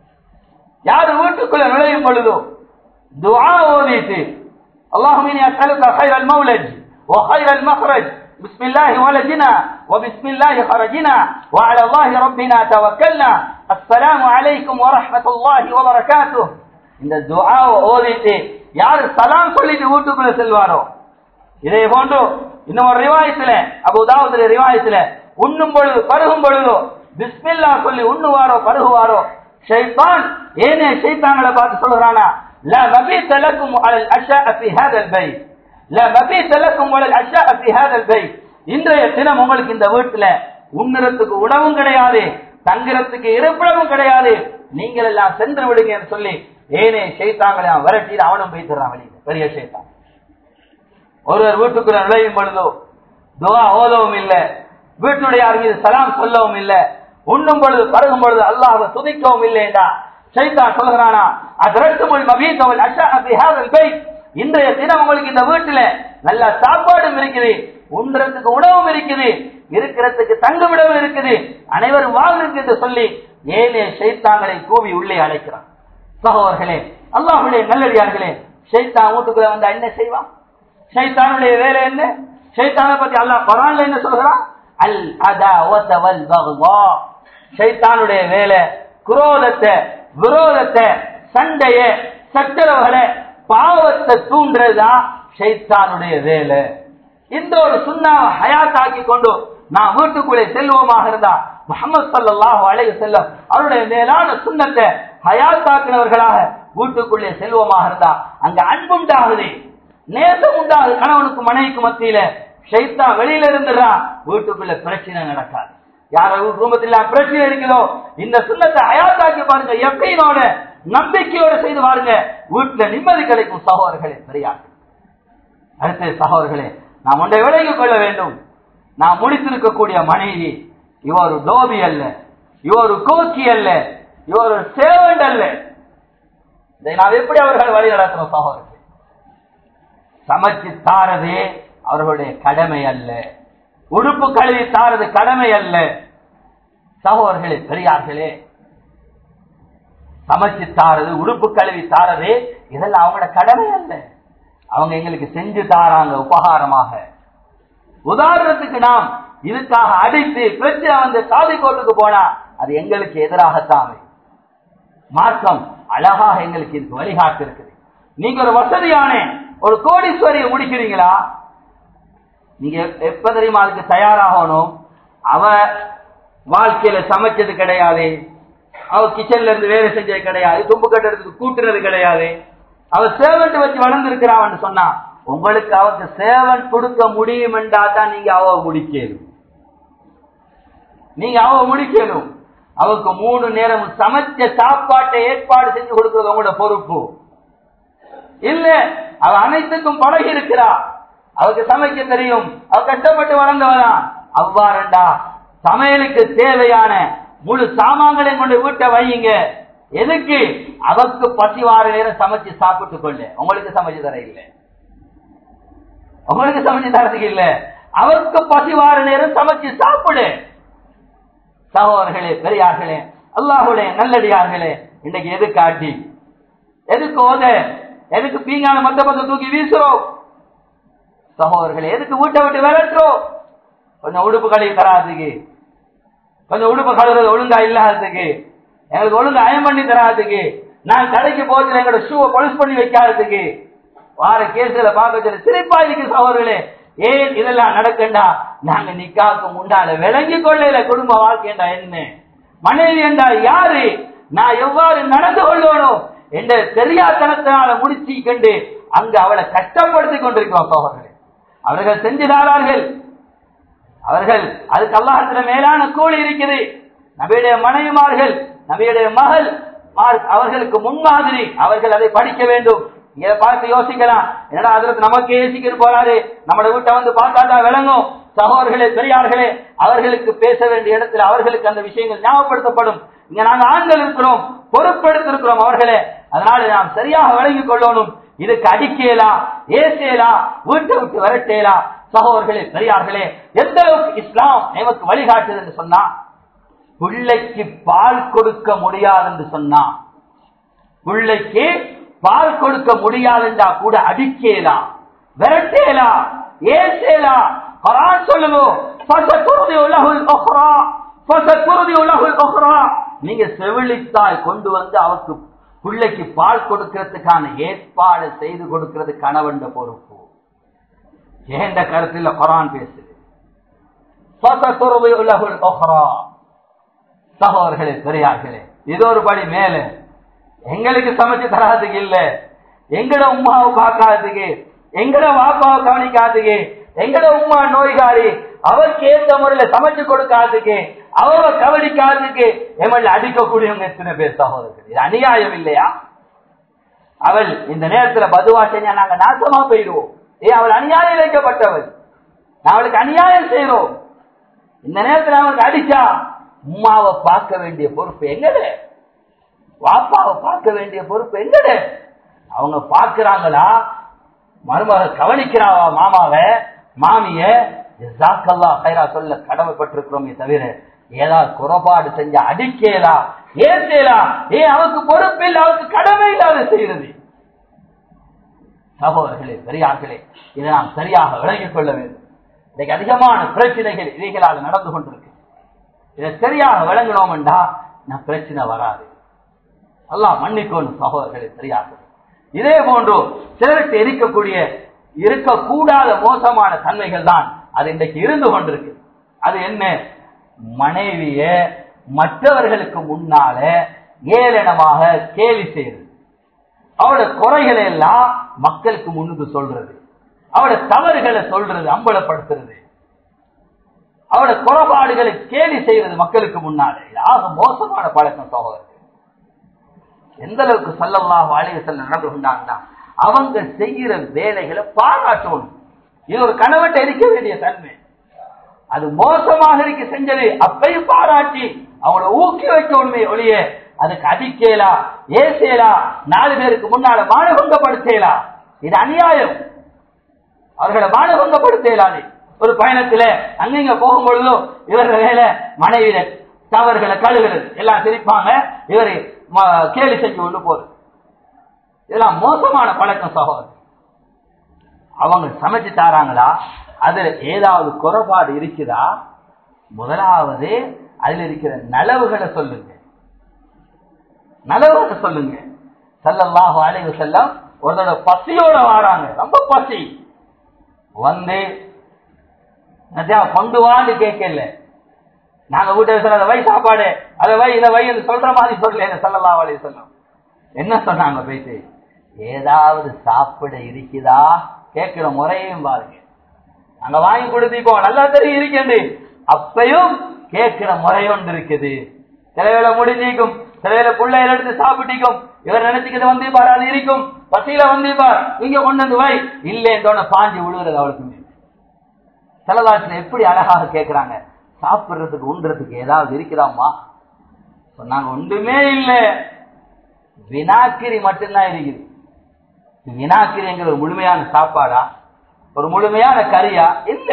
யாரு வீட்டுக்குள்ள நுழையும் பொழுதோ துஆ ஓதிட்டு اللهم اني اسالك خير المولد وخير المخرج بسم الله ولدنا وبسم الله خرجنا وعلى الله ربنا توكلنا السلام عليكم ورحمة الله وبركاته இந்த துஆவை ஓதிட்டு யார் சலாம் சொல்லிட்டு வீட்டுக்குள்ள செல்வாரோ இதே போன்று இன்னும் ஒரு ரிவாயத்துல அபுதாவுடைய ரிவாயத்துல உண்ணும் பொழுது பருகும் பொழுதோ பிஸ்மில்லா சொல்லி உண்ணுவாரோ பருகுவாரோ ஷைத்தான் ஏனே ஷைத்தான்களை பார்த்து சொல்றானா لا مبيت لكم على الأشياء في هذا البيت لا مبيت لكم على الأشياء في هذا البيت இன்றைய தினம் உங்களுக்கு இந்த வீட்டுல உண்ணுறதுக்கு உணவும் கிடையாது தங்குறதுக்கு இருப்பிடமும் கிடையாது நீங்கள் எல்லாம் சென்று விடுங்கன்னு சொல்லி ஏனே ஷைத்தாங்களை அவன் விரட்டி அவனும் பேசுறான் வெளியே பெரிய ஷைத்தான் ஒருவர் வீட்டுக்குள்ள நுழையும் பொழுதோ துவா ஓதவும் இல்ல வீட்டுடைய யார் மீது சலாம் சொல்லவும் இல்ல உண்ணும் பொழுது பருகும் பொழுது அல்லாஹ் துதிக்கவும் இல்லைண்டா சைத்தான் சொல்கிறானா அதரத்துமுல் மபீத் அவள் அஷா ஹாதல் பை இன்றைய தினம் உங்களுக்கு இந்த வீட்டுல நல்ல சாப்பாடும் இருக்குது உண்றதுக்கு உணவும் இருக்குது இருக்கிறதுக்கு தங்குமிடமும் இருக்குது அனைவரும் வாழ்ந்துருக்கு என்று சொல்லி ஏழே சைத்தாங்களை கூவி உள்ளே அழைக்கிறான் சகோதரர்களே அல்லாஹுடைய நல்லடியார்களே சைத்தான் வீட்டுக்குள்ள வந்தா என்ன செய்வான் ஷைத்தானுடைய வேலை என்ன ஷைத்தானை பத்தி அல்லாஹ் குரான்ல என்ன சொல்கிறான் அல் அதாவத வல் பக்தா ஷைத்தானுடைய வேலை குரோதத்தை விரோதத்தை சண்டைய சச்சரவுகளை பாவத்தை தூண்டுறதுதான் ஷைத்தானுடைய வேலை இந்த ஒரு சுண்ணாவை ஹயாத்தாக்கி கொண்டு நான் வீட்டுக்குள்ளே செல்வோமாக இருந்தா முகமது சல்லாஹு அலைஹி செல்லம் அவருடைய மேலான சுண்ணத்தை ஹயாத்தாக்கினவர்களாக வீட்டுக்குள்ளே செல்வோமாக இருந்தா அங்க அன்புண்டாகுது நேசம் உண்டாகுது கணவனுக்கு மனைவிக்கு மத்தியில ஷைத்தா வெளியில இருந்துடுறான் வீட்டுக்குள்ள பிரச்சனை நடக்காது யார குடும்பத்தில் பிரச்சனை இருக்குதோ இந்த சுண்ணத்தை அயாத்தாக்கி பாருங்க எப்பையினோட நம்பிக்கையோட செய்து பாருங்க வீட்டுல நிம்மதி கிடைக்கும் சகோதரர்களே சரியாக அடுத்த சகோதரர்களே நாம் ஒன்றை விலகிக் கொள்ள வேண்டும் நாம் முடித்திருக்கக்கூடிய மனைவி இவ ஒரு டோபி அல்ல இவ ஒரு கோக்கி அல்ல இவ ஒரு சேவண்ட் அல்ல இதை நாம் எப்படி அவர்கள் வழி நடத்தணும் சகோதரர்கள் சமைச்சு தாரதே அவர்களுடைய கடமை அல்ல உடுப்பு கழுவி தாரது கடமை அல்ல சகோதரர்களே பெரியார்களே சமைச்சு தாரது உடுப்பு கழுவி தாரது இதெல்லாம் அவங்களோட கடமை அல்ல அவங்க எங்களுக்கு செஞ்சு தாராங்க உபகாரமாக உதாரணத்துக்கு நாம் இதுக்காக அடித்து பிரச்சனை வந்து சாதி கோட்டுக்கு போனா அது எங்களுக்கு எதிராகத்தான் மார்க்கம் அழகாக எங்களுக்கு இதுக்கு வழிகாட்டு இருக்குது நீங்க ஒரு வசதியான ஒரு கோடீஸ்வரியை முடிக்கிறீங்களா நீங்க எப்ப தெரியுமா அதுக்கு தயாராகணும் அவ வாழ்க்கையில சமைச்சது கிடையாது அவ கிச்சன்ல இருந்து வேலை செஞ்சது கிடையாது தும்பு கட்டுறதுக்கு கூட்டுறது கிடையாது அவ சேவன்ட் வச்சு வளர்ந்துருக்கிறான்னு சொன்னா உங்களுக்கு அவருக்கு சேவன் கொடுக்க முடியுமென்றா தான் நீங்க அவ முடிக்கணும் நீங்க அவ முடிக்கணும் அவருக்கு மூணு நேரம் சமைச்ச சாப்பாட்டை ஏற்பாடு செஞ்சு கொடுக்கிறது உங்களோட பொறுப்பு இல்ல அவ அனைத்துக்கும் பழகி இருக்கிறா அவருக்கு சமைக்க தெரியும் அவ கஷ்டப்பட்டு வளர்ந்தவதான் அவ்வாறுண்டா சமையலுக்கு தேவையான முழு சாமான்களையும் கொண்டு வீட்டை வையுங்க எதுக்கு அவருக்கு பசி வார நேரம் சமைச்சு சாப்பிட்டு கொள்ள உங்களுக்கு சமைச்சு தர இல்லை உங்களுக்கு சமைச்சு தரதுக்கு இல்ல அவருக்கு பசி வார நேரம் சமைச்சு சாப்பிடு சகோதரர்களே பெரியார்களே அல்லாஹுடைய நல்லடியார்களே இன்னைக்கு எதுக்கு ஆட்டி எதுக்கு ஓத எதுக்கு பீங்கான மத்த பத்த தூக்கி வீசுறோம் சகோதரர்களே எதுக்கு வீட்டை விட்டு விரட்டுறோம் கொஞ்சம் உடுப்பு கழுவி தராதுக்கு கொஞ்சம் உடுப்பு கழுவுறது ஒழுங்கா இல்லாததுக்கு எங்களுக்கு ஒழுங்கா அயம் பண்ணி தராதுக்கு நான் கடைக்கு போச்சு எங்களோட ஷூவை பொலிஸ் பண்ணி வைக்காததுக்கு வார கேஸ்ல பார்க்க சொல்லி சிரிப்பா இருக்கு சகோதரர்களே ஏன் இதெல்லாம் நடக்கண்டா நாங்க நிக்காக்கு முன்னால விளங்கி கொள்ளல குடும்ப வாழ்க்கைண்டா என்ன மனைவி என்றால் யாரு நான் எவ்வாறு நடந்து கொள்ளணும் என்ற தெரியாதனத்தினால முடிச்சு கண்டு அங்க அவளை கஷ்டப்படுத்திக் கொண்டிருக்கிறோம் சகோதரர்களே அவர்கள் செஞ்சுதாரார்கள் அவர்கள் அதுக்கு அல்லாஹத்துல மேலான கூலி இருக்குது நபியுடைய மனைவிமார்கள் நபியுடைய மகள் மார்- அவர்களுக்கு முன்மாதிரி அவர்கள் அதை படிக்க வேண்டும் இதை பார்த்து யோசிக்கலாம் என்னடா அதற்கு நமக்கு யோசிக்கிட்டு போறாரு நம்ம வீட்டை வந்து பார்த்தா தான் விளங்கும் சகோதரர்களே பெரியார்களே அவர்களுக்கு பேச வேண்டிய இடத்துல அவர்களுக்கு அந்த விஷயங்கள் ஞாபகப்படுத்தப்படும் இங்க நாங்க ஆண்கள் இருக்கிறோம் பொறுப்பெடுத்திருக்கிறோம் அவர்களே அதனால நாம் சரியாக விளங்கிக் கொள்ளணும் இதுக்கு அடிக்கலாம் ஏசேலாம் வீட்டை விட்டு விரட்டேலாம் சகோதரர்களே பெரியார்களே எந்த அளவுக்கு இஸ்லாம் நமக்கு வழிகாட்டுது என்று சொன்னா பிள்ளைக்கு பால் கொடுக்க முடியாது என்று சொன்னா பிள்ளைக்கு பால் கொடுக்க முடியாதுன்றா கூட அடிக்கலாம் விரட்டேலாம் ஏசேலாம் குரான் சொல்லுங்க ஃபசதுர்தி உலகுல் உக்ரா ஃபசதுர்தி உலகுல் உக்ரா நீங்க செவிலித்தாய் கொண்டு வந்து அவருக்கு பிள்ளைக்கு பால் கொடுக்கிறதுக்கான ஏற்பாடு செய்து கொடுக்கிறது கணவன் பொறுப்பு ஏண்ட கருத்தில் குரான் பேசுது ஃபசதுர்தி உலகுல் உக்ரா சகோதரர்களே பெரியார்களே இது ஒரு படி மேல எங்களுக்கு சமைச்சு தராதுக்கு இல்ல எங்கட உமாவை பார்க்காததுக்கு எங்கட வாப்பாவை கவனிக்காததுக்கு எங்கட உமா நோய்காரி அவருக்கு ஏத்த முறையில சமைச்சு கொடுக்காததுக்கு அவ கவனிக்காததுக்கு எமல்ல அடிக்கக்கூடியவங்க எத்தனை பேர் சகோதரர்கள் இது அநியாயம் இல்லையா அவள் இந்த நேரத்துல பதுவா செஞ்சா நாங்க நாசமா போயிடுவோம் ஏ அவள் அநியாயம் வைக்கப்பட்டவள் நான் அவளுக்கு அநியாயம் செய்யறோம் இந்த நேரத்துல அவனுக்கு அடிச்சா உமாவை பார்க்க வேண்டிய பொறுப்பு எங்கட வாப்பாவை பார்க்க வேண்டிய பொறுப்பு எங்கட அவங்க பார்க்கிறாங்களா மருமக கவனிக்கிறாவா மாமாவை மாமிய ஜாக்கல்லா கைரா சொல்ல கடமைப்பட்டிருக்கிறோமே தவிர ஏதாவது குறைபாடு செஞ்ச அடிக்கலாம் ஏற்றலாம் ஏன் அவருக்கு பொறுப்பு இல்லை அவருக்கு கடமை இல்லாத செய்யறது சகோதரர்களே பெரியார்களே இதை நாம் சரியாக விளங்கிக் கொள்ள வேண்டும் இன்னைக்கு அதிகமான பிரச்சனைகள் இவைகளால் நடந்து கொண்டிருக்கு இதை சரியாக விளங்கினோம் என்றா நான் பிரச்சனை வராது அல்லாஹ் மன்னிக்கணும் சகோதரர்களே சரியாக இதே போன்று சிலருக்கு இருக்கக்கூடிய இருக்கக்கூடாத மோசமான தன்மைகள் தான் அது இன்றைக்கு இருந்து கொண்டிருக்கு அது என்ன மனைவிய மற்றவர்களுக்கு முன்னால ஏளனமாக கேலி செய்யறது அவளோட குறைகளை எல்லாம் மக்களுக்கு முன்னுக்கு சொல்றது அவளோட தவறுகளை சொல்றது அம்பலப்படுத்துறது அவளோட குறைபாடுகளை கேலி செய்யறது மக்களுக்கு முன்னாலே இது ஆக மோசமான பழக்கம் சகோதரர்கள் எந்த அளவுக்கு சல்லல்லாஹு அலைஹி வஸல்லம் நடந்து கொண்டாங்கன்னா அவங்க செய்யற வேலைகளை பாராட்டணும் இது ஒரு கணவன் இருக்க வேண்டிய தன்மை அது மோசமாக இருக்க செஞ்சது அப்பையும் பாராட்டி அவங்கள ஊக்கி வைக்க உண்மை ஒழிய அதுக்கு அடிக்கலா ஏசேலா நாலு பேருக்கு முன்னால மானபங்கப்படுத்தலா இது அநியாயம் அவர்களை மானபங்கப்படுத்தலாது ஒரு பயணத்துல அங்கிங்க போகும்பொழுதோ இவர்கள் வேலை மனைவியில தவறுகளை கழுகுறது எல்லாம் சிரிப்பாங்க இவரு ம- கேலி செஞ்சு கொண்டு போறது இதெல்லாம் மோசமான பழக்கம் சகோதரர் அவங்க சமைச்சு தாராங்களா அதுல ஏதாவது குறைபாடு இருக்குதா முதலாவது அதுல இருக்கிற நலவுகளை சொல்லுங்க நலவுகளை சொல்லுங்க சல்லல்லாஹு அலைஹி வஸல்லம் ஒருத்தோட பசியோட வாராங்க ரொம்ப பசி வந்து நதியா கொண்டு வான்னு கேட்கல நாங்க வீட்டுல சொல்ற வை சாப்பாடு அதை வை இதை வை என்று சொல்ற மாதிரி சொல்லல சல்லல்லாஹு அலைஹி வஸல்லம் என்ன சொன்னாங்க போயிட்டு ஏதாவது சாப்பிட இருக்குதா கேட்கிற முறையும் பாருங்க அங்க வாங்கி கொடுத்தீப்போம் நல்லா தெரியும் இருக்கேன் அப்பையும் கேட்கிற முறை ஒன்று இருக்குது சில வேளை முடிஞ்சிக்கும் சில வேளை பிள்ளைகள் எடுத்து சாப்பிட்டிக்கும் இவர் நினைச்சுக்கிட்டு வந்து பாரு அது இருக்கும் பசியில வந்து பார் நீங்க கொண்டு வந்து வை இல்லைன்றோட பாஞ்சு விழுகிறது அவளுக்கு செலவாட்டில் எப்படி அழகாக கேட்கிறாங்க சாப்பிடுறதுக்கு உண்றதுக்கு ஏதாவது இருக்குதாம்மா சொன்னாங்க ஒன்றுமே இல்லை வினாக்கிரி மட்டும்தான் இருக்குது வினாக்கிரிங்கிற ஒரு முழுமையான சாப்பாடா ஒரு முழுமையான கறியா இல்ல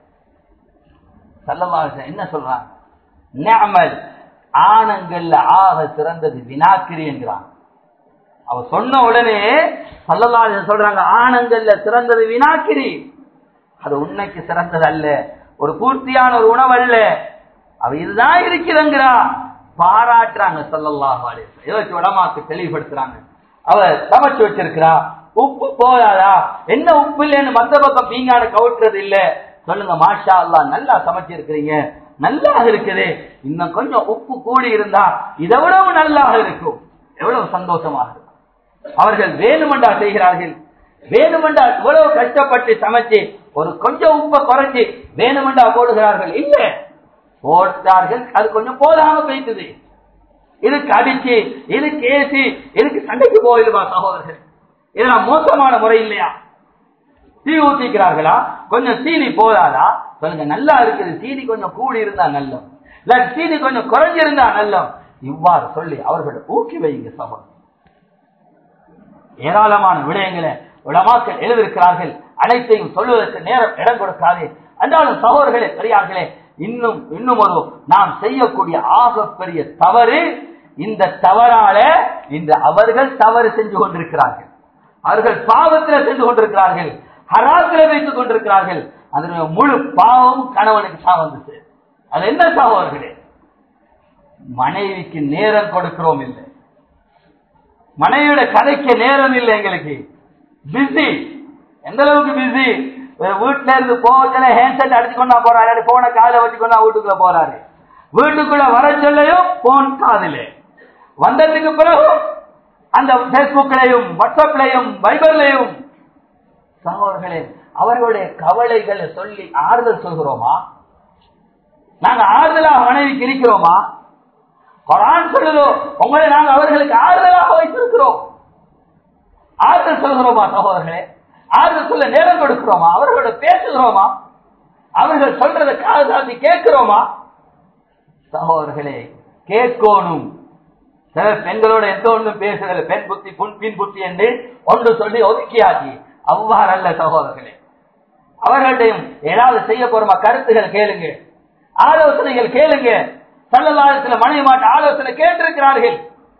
சல்லல்லாஹு என்ன சொல்றாங்க நிஅமல் ஆணங்கள்ல ஆக சிறந்தது வினாக்கிரி என்கிறான் அவ சொன்ன உடனே சல்லல்லாஹு சொல்றாங்க ஆணங்கள்ல சிறந்தது வினாக்கிரி அது உண்மைக்கு சிறந்தது அல்ல ஒரு பூர்த்தியான ஒரு உணவு அல்ல அவ இதுதான் இருக்கிறங்கிறா பாராட்டுறாங்க சொல்லல்லாஹு அலைஹி வஸல்லம். இதை வச்சு உடமாக்கு தெளிவுபடுத்துறாங்க அவ சமைச்சு வச்சிருக்கிறா உப்பு போதாதா என்ன உப்பு இல்லைன்னு மத்த பக்கம் பீங்கான கவுட்டுறது இல்ல சொல்லுங்க மாஷா அல்லாஹ் நல்லா சமைச்சிருக்கிறீங்க நல்லா இருக்குது இன்னும் கொஞ்சம் உப்பு கூடி இருந்தா இதை விடவும் நல்லாக இருக்கும் எவ்வளவு சந்தோஷமாக இருக்கும் அவர்கள் வேணுமெண்டா செய்கிறார்கள் வேணுமெண்டா இவ்வளவு கஷ்டப்பட்டு சமைச்சு ஒரு கொஞ்சம் உப்பை குறைச்சி வேணுமெண்டா போடுகிறார்கள் இல்ல போட்டார்கள் அது கொஞ்சம் போதாம போயிட்டுது இதுக்கு அடிச்சு இதுக்கு ஏசி இதுக்கு சண்டைக்கு போயிடுவா சகோதரர்கள் இதெல்லாம் மோசமான முறை இல்லையா தீ ஊத்திக்கிறார்களா கொஞ்சம் சீனி போதாதா சொல்லுங்க நல்லா இருக்குது சீனி கொஞ்சம் கூடி இருந்தா நல்லம் இல்ல சீனி கொஞ்சம் குறைஞ்சிருந்தா நல்லம் இவ்வாறு சொல்லி அவர்களை ஊக்கி வைங்க சகோதரர் ஏராளமான விடயங்களை உலமாக்கள் எழுதியிருக்கிறார்கள் அனைத்தையும் சொல்வதற்கு நேரம் இடம் கொடுக்காது என்றாலும் சகோதரர்களே பெரியார்களே இன்னும் இன்னும் ஒரு நாம் செய்யக்கூடிய ஆகப்பெரிய தவறு இந்த தவறால இந்த அவர்கள் தவறு செஞ்சு கொண்டிருக்கிறார்கள் அவர்கள் பாவத்தில் சென்று கொண்டிருக்கிறார்கள் ஹராத்தில் வைத்துக் கொண்டிருக்கிறார்கள் அதனுடைய முழு பாவம் கணவனுக்கு தான் வந்துச்சு அது என்ன சகோதரர்களே மனைவிக்கு நேரம் கொடுக்கிறோம் இல்லை மனைவியோட கதைக்க நேரம் இல்லை எங்களுக்கு பிஸி எந்த அளவுக்கு பிஸி வீட்டுல இருந்து போச்சுன்னா ஹேண்ட்செட் அடிச்சு கொண்டா போறாரு போன கால வச்சு கொண்டா வீட்டுக்குள்ள போறாரு வீட்டுக்குள்ள வர சொல்லையும் போன் காதிலே வந்ததுக்கு பிறகு அந்த பேஸ்புக்லையும் வாட்ஸ்அப்லையும் வைபர்லையும் சகோதரர்களே அவர்களுடைய கவலைகளை சொல்லி ஆறுதல் சொல்கிறோமா நாங்க ஆறுதலாக மனைவிக்கு இருக்கிறோமா குரான் சொல்லுதோ உங்களை நாங்கள் அவர்களுக்கு ஆறுதலாக வைத்திருக்கிறோம் ஆறுதல் சொல்கிறோமா சகோதரர்களே ஆறுதல் சொல்ல நேரம் கொடுக்கிறோமா அவர்களோட பேசுகிறோமா அவர்கள் சொல்றதை காது சாத்தி கேட்கிறோமா சகோதரர்களே கேட்கணும் சில பெண்களோட எந்த ஒன்றும் பேசுறது பெண் புத்தி புண் பின் புத்தி என்று ஒன்று சொல்லி ஒதுக்கியாச்சு அவ்வாறு அல்ல சகோதரர்களே அவர்களிடையும் ஏதாவது செய்ய போறோமா கருத்துகள் கேளுங்க ஆலோசனைகள் கேளுங்க சல்லல்லாஹத்துல மனைவி மாட்ட ஆலோசனை கேட்டிருக்கிறார்கள்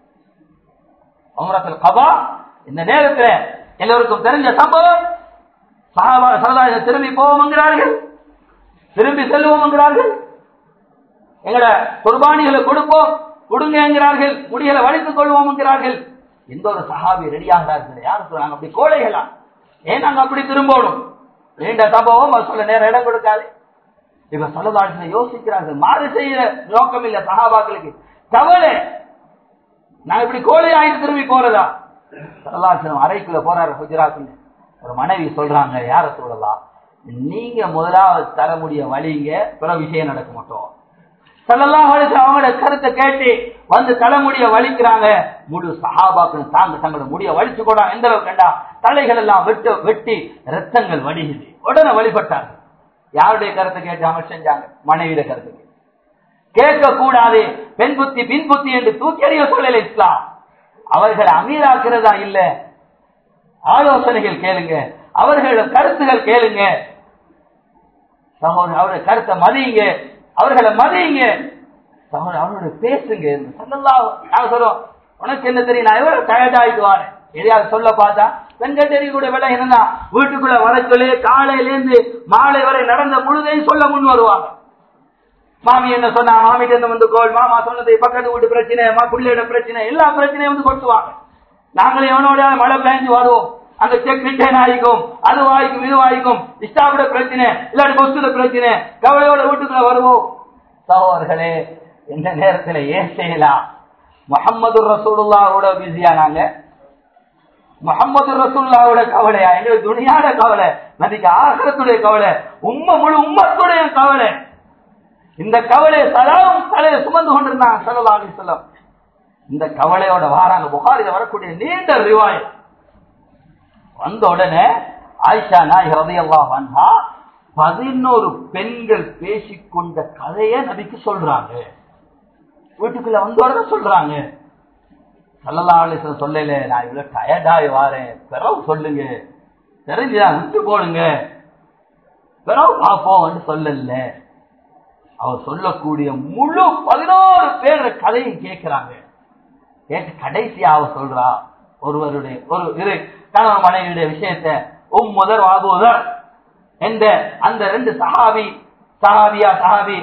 உம்ரத்துல் கபா இந்த நேரத்தில் எல்லோருக்கும் தெரிஞ்ச சம்பவம் சஹாபா சல்லல்லாஹு திரும்பி போவோம்ங்கிறார்கள் திரும்பி செல்வோம்ங்கிறார்கள் எங்கட குர்பானிகளை கொடுப்போம் கொடுங்கிறார்கள் முடிகளை வலித்துக் கொள்வோம் என்கிறார்கள் எந்த ஒரு சஹாபி ரெடியாகிறார்கள் யாரு சொல்றாங்க அப்படி கோழைகளா ஏன் நாங்க அப்படி திரும்பணும் நீண்ட சம்பவம் அது சொல்ல நேரம் இடம் கொடுக்காது இப்ப சொல்லதாட்சியில யோசிக்கிறார்கள் மாறு செய்ய நோக்கம் இல்ல சகாபாக்களுக்கு கவலை நான் இப்படி கோழை ஆயிட்டு திரும்பி போறதா சரலாசனம் அறைக்குள்ள போறாரு குஜராத்ல ஒரு மனைவி சொல்றாங்க யார சொல்லலாம் நீங்க முதலாவது தர முடிய வழிங்க பிற விஷயம் நடக்க மாட்டோம் சல்லல்லாஹு அலைஹி வஸல்லம் அவங்களோட கருத்தை கேட்டு வந்து தலைமுடிய வலிக்கிறாங்க முழு சஹாபாக்கள் தாங்க தங்களோட முடிய வலிச்சு கூட எந்த அளவுக்கு கண்டா தலைகள் எல்லாம் வெட்டு வெட்டி ரத்தங்கள் வடிகுது உடனே வழிபட்டாங்க யாருடைய கருத்தை கேட்டு அவங்க செஞ்சாங்க மனைவியோட கருத்து கேட்க கூடாது பெண் புத்தி பின் புத்தி என்று தூக்கி எறிய சொல்லல இஸ்லாம் அவர்கள் அமீராக்கிறதா இல்ல ஆலோசனைகள் கேளுங்க அவர்களோட கருத்துகள் கேளுங்க சகோதரர் அவருடைய கருத்தை மதியுங்க அவர்களை மதியுங்க சகோதரர் அவரோட பேசுங்க சொல்லலாம் நாங்க சொல்றோம் உனக்கு என்ன தெரியும் நான் எவ்வளவு டயர்ட் ஆயிட்டு வரேன் எதையாவது சொல்ல பார்த்தா பெண்கள் தெரிய கூட விலை இருந்தா வீட்டுக்குள்ள வரச்சொல்லே காலையில இருந்து மாலை வரை நடந்த முழுதையும் சொல்ல முன் வருவாங்க மாமி என்ன சொன்னா மாமிட்ட இருந்து வந்து கோல் மாமா சொன்னது பக்கத்து வீட்டு பிரச்சனை மா பிள்ளையோட பிரச்சனை எல்லா பிரச்சனையும் வந்து கொட்டுவாங்க நாங்களே எவனோட மழை பெஞ்சு வருவோம் அங்க செக் ரிட்டர்ன் ஆகிக்கும் அது வாய்க்கும் இது வாய்க்கும் இஷ்டாவோட பிரச்சனை இல்லாட்டி கொஸ்துல பிரச்சனை கவலையோட வீட்டுக்குள்ள வருவோம் சகோதரர்களே இந்த நேரத்துல ஏன் செய்யலாம் முகமது ரசூலுல்லாவோட பிஸியா நாங்க முகமது ரசூல்லாவோட கவலையா எங்களுக்கு துணியாட கவலை நதிக்கு ஆகரத்துடைய கவலை உம்ம முழு உம்மத்துடைய கவலை இந்த கவலை சதாவும் தலையை சுமந்து கொண்டிருந்தாங்க சல்லா அலி சொல்லம் இந்த கவலையோட வாராங்க புகாரில வரக்கூடிய நீண்ட ரிவாய் வந்த உடனே ஆயிஷா நாய் ஹதையல்லா வந்தா பதினோரு பெண்கள் பேசிக்கொண்ட கதையை நபிக்கு சொல்றாங்க வீட்டுக்குள்ள வந்த உடனே சொல்றாங்க சல்லல்லாஹ் சொல்லல நான் இவ்வளவு டயர்டாகி வாரேன் பிறகு சொல்லுங்க தெரிஞ்சுதான் விட்டு போடுங்க பிறகு பார்ப்போம் சொல்லல அவர் சொல்லக்கூடிய முழு பதினோரு பேர் கதையும் கேட்கிறாங்க கேட்டு கடைசியா அவ சொல்றா ஒருவருடைய ஒரு இரு கணவன் மனைவியுடைய விஷயத்த உம் முதல் வாகுவதர் என்ற அந்த ரெண்டு சஹாபி சஹாபியா சஹாபி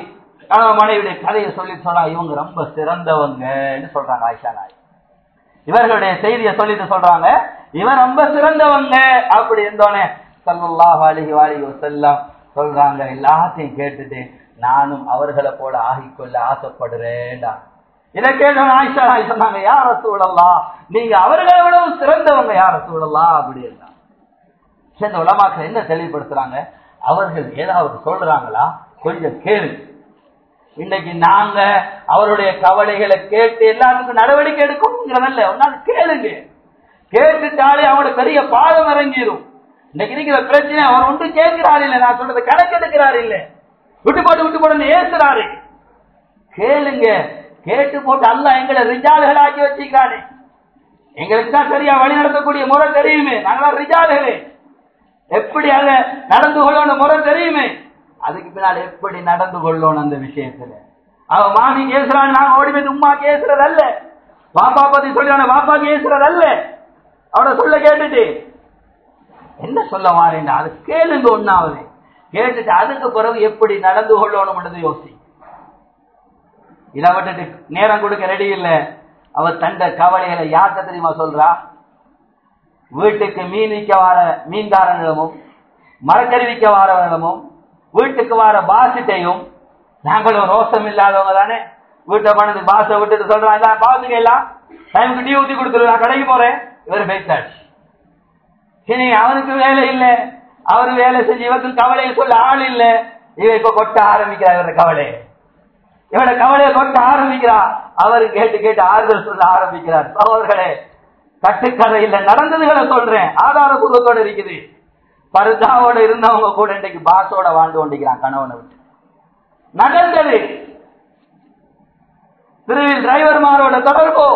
கணவன் மனைவியுடைய கதையை சொல்லி சொன்னா இவங்க ரொம்ப சிறந்தவங்கன்னு சொல்றாங்க ஆயிஷா நாய் இவர்களுடைய செய்தியை சொல்லிட்டு சொல்றாங்க இவன் ரொம்ப சிறந்தவங்க அப்படி இருந்தோனே சல்லல்லாஹு அலைஹி வாலிஹி வஸல்லம் சொல்றாங்க எல்லாத்தையும் கேட்டுட்டு நானும் அவர்களை போல ஆகிக்கொள்ள ஆசைப்படுறேன்டா இதை கேட்டவன் ஆயிஷா நாய் சொன்னாங்க யார சூழலாம் நீங்க அவர்களை விடவும் சிறந்தவங்க யார சூழலாம் அப்படி இருந்தா சேர்ந்த உலமாக்கள் என்ன தெளிவுபடுத்துறாங்க அவர்கள் ஏதாவது சொல்றாங்களா கொஞ்சம் கேளு இன்னைக்கு நாங்க அவருடைய கவலைகளை கேட்டு எல்லாத்துக்கும் நடவடிக்கை எடுக்கணுங்கிறதல்ல ஒன்னாலும் கேளுங்க கேட்டுட்டாலே அவனோட பெரிய பாதம் இறங்கிடும் இன்னைக்கு இருக்கிற பிரச்சனை அவர் ஒன்று கேட்கிறார் இல்ல நான் சொல்றது கணக்கெடுக்கிறார் இல்ல விட்டு போட்டு விட்டு போட்டு ஏசுறாரு கேளுங்க கேட்டு போட்டு அல்ல எங்களை ரிஜால்கள் ஆக்கி வச்சிருக்காரு எங்களுக்கு தான் சரியா வழி நடத்தக்கூடிய முறை தெரியுமே நாங்களாம் ரிஜால்களே எப்படி அத நடந்து கொள்ளணும் முறை தெரியுமே அதுக்கு பின்னால் எப்படி நடந்து கொள்ளணும் அந்த விஷயத்துல அவன் மாமி கேசுறான் நாங்க ஓடி போய் உமா கேசுறது அல்ல பாப்பா பத்தி சொல்றான பாப்பா கேசுறது அல்ல அவட சொல்ல கேட்டுட்டு என்ன சொல்ல மாறேன் அது கேளுங்க ஒன்னாவது கேட்டுட்டு அதுக்கு பிறகு எப்படி நடந்து கொள்ளணும் யோசி இதை விட்டுட்டு நேரம் கொடுக்க ரெடி இல்ல அவ தண்ட கவலைகளை யார்கிட்ட தெரியுமா சொல்றா வீட்டுக்கு மீன் விற்க வார மீன்காரனிடமும் மரக்கறி விற்க வாரவனிடமும் வீட்டுக்கு வார பாசிட்டையும் நாங்களும் ரோசம் இல்லாதவங்க தானே வீட்டை பண்ணது பாச விட்டுட்டு சொல்றாங்க பாத்துக்க எல்லாம் டைமுக்கு டீ ஊத்தி கொடுத்துரு நான் கடைக்கு போறேன் இவர் பேசாச்சு சரி அவனுக்கு வேலை இல்லை அவரு வேலை செஞ்சு இவருக்கு கவலையை சொல்ல ஆள் இல்ல இவ இப்ப கொட்ட ஆரம்பிக்கிறா இவர கவலை இவட கவலையை கொட்ட ஆரம்பிக்கிறா அவரு கேட்டு கேட்டு ஆறுதல் சொல்ல ஆரம்பிக்கிறார் சகோதரர்களே கட்டுக்கதையில நடந்ததுகளை சொல்றேன் ஆதாரபூர்வத்தோட இருக்குது பருதாவோட இருந்தவங்க கூட இன்னைக்கு பாசோட வாழ்ந்து கொண்டிருக்கிறான் கணவனை விட்டு நடந்தது திருவில் டிரைவர்மாரோட தொடர்பு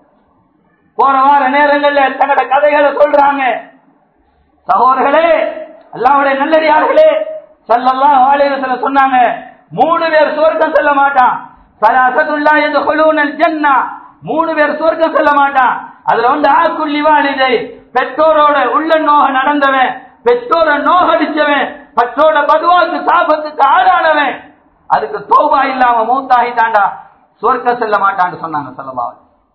போன வார நேரங்கள்ல தங்களோட கதைகளை சொல்றாங்க சகோதரர்களே அல்லாவுடைய நல்லடியார்களே சல்லல்லாஹு அலைஹி வஸல்லம் சொன்னாங்க மூணு பேர் சுவர்க்கம் செல்ல மாட்டான் சலாசத்துல்லா யதுகுலூனல் ஜன்னah மூணு பேர் சுவர்க்கம் செல்ல மாட்டான் அதுல வந்து ஆக்குள்ளி வாலிதை பெற்றோரோட உள்ள நோக நடந்தவன் பெற்றோரை நோகடிச்சவன் பெற்றோட பதுவாக்கு சாபத்துக்கு ஆளானவன் அதுக்கு தோபா இல்லாம மூத்தாகிட்டாண்டா சுவர்க்கம் செல்ல மாட்டான்னு சொன்னாங்க சொல்லலாம்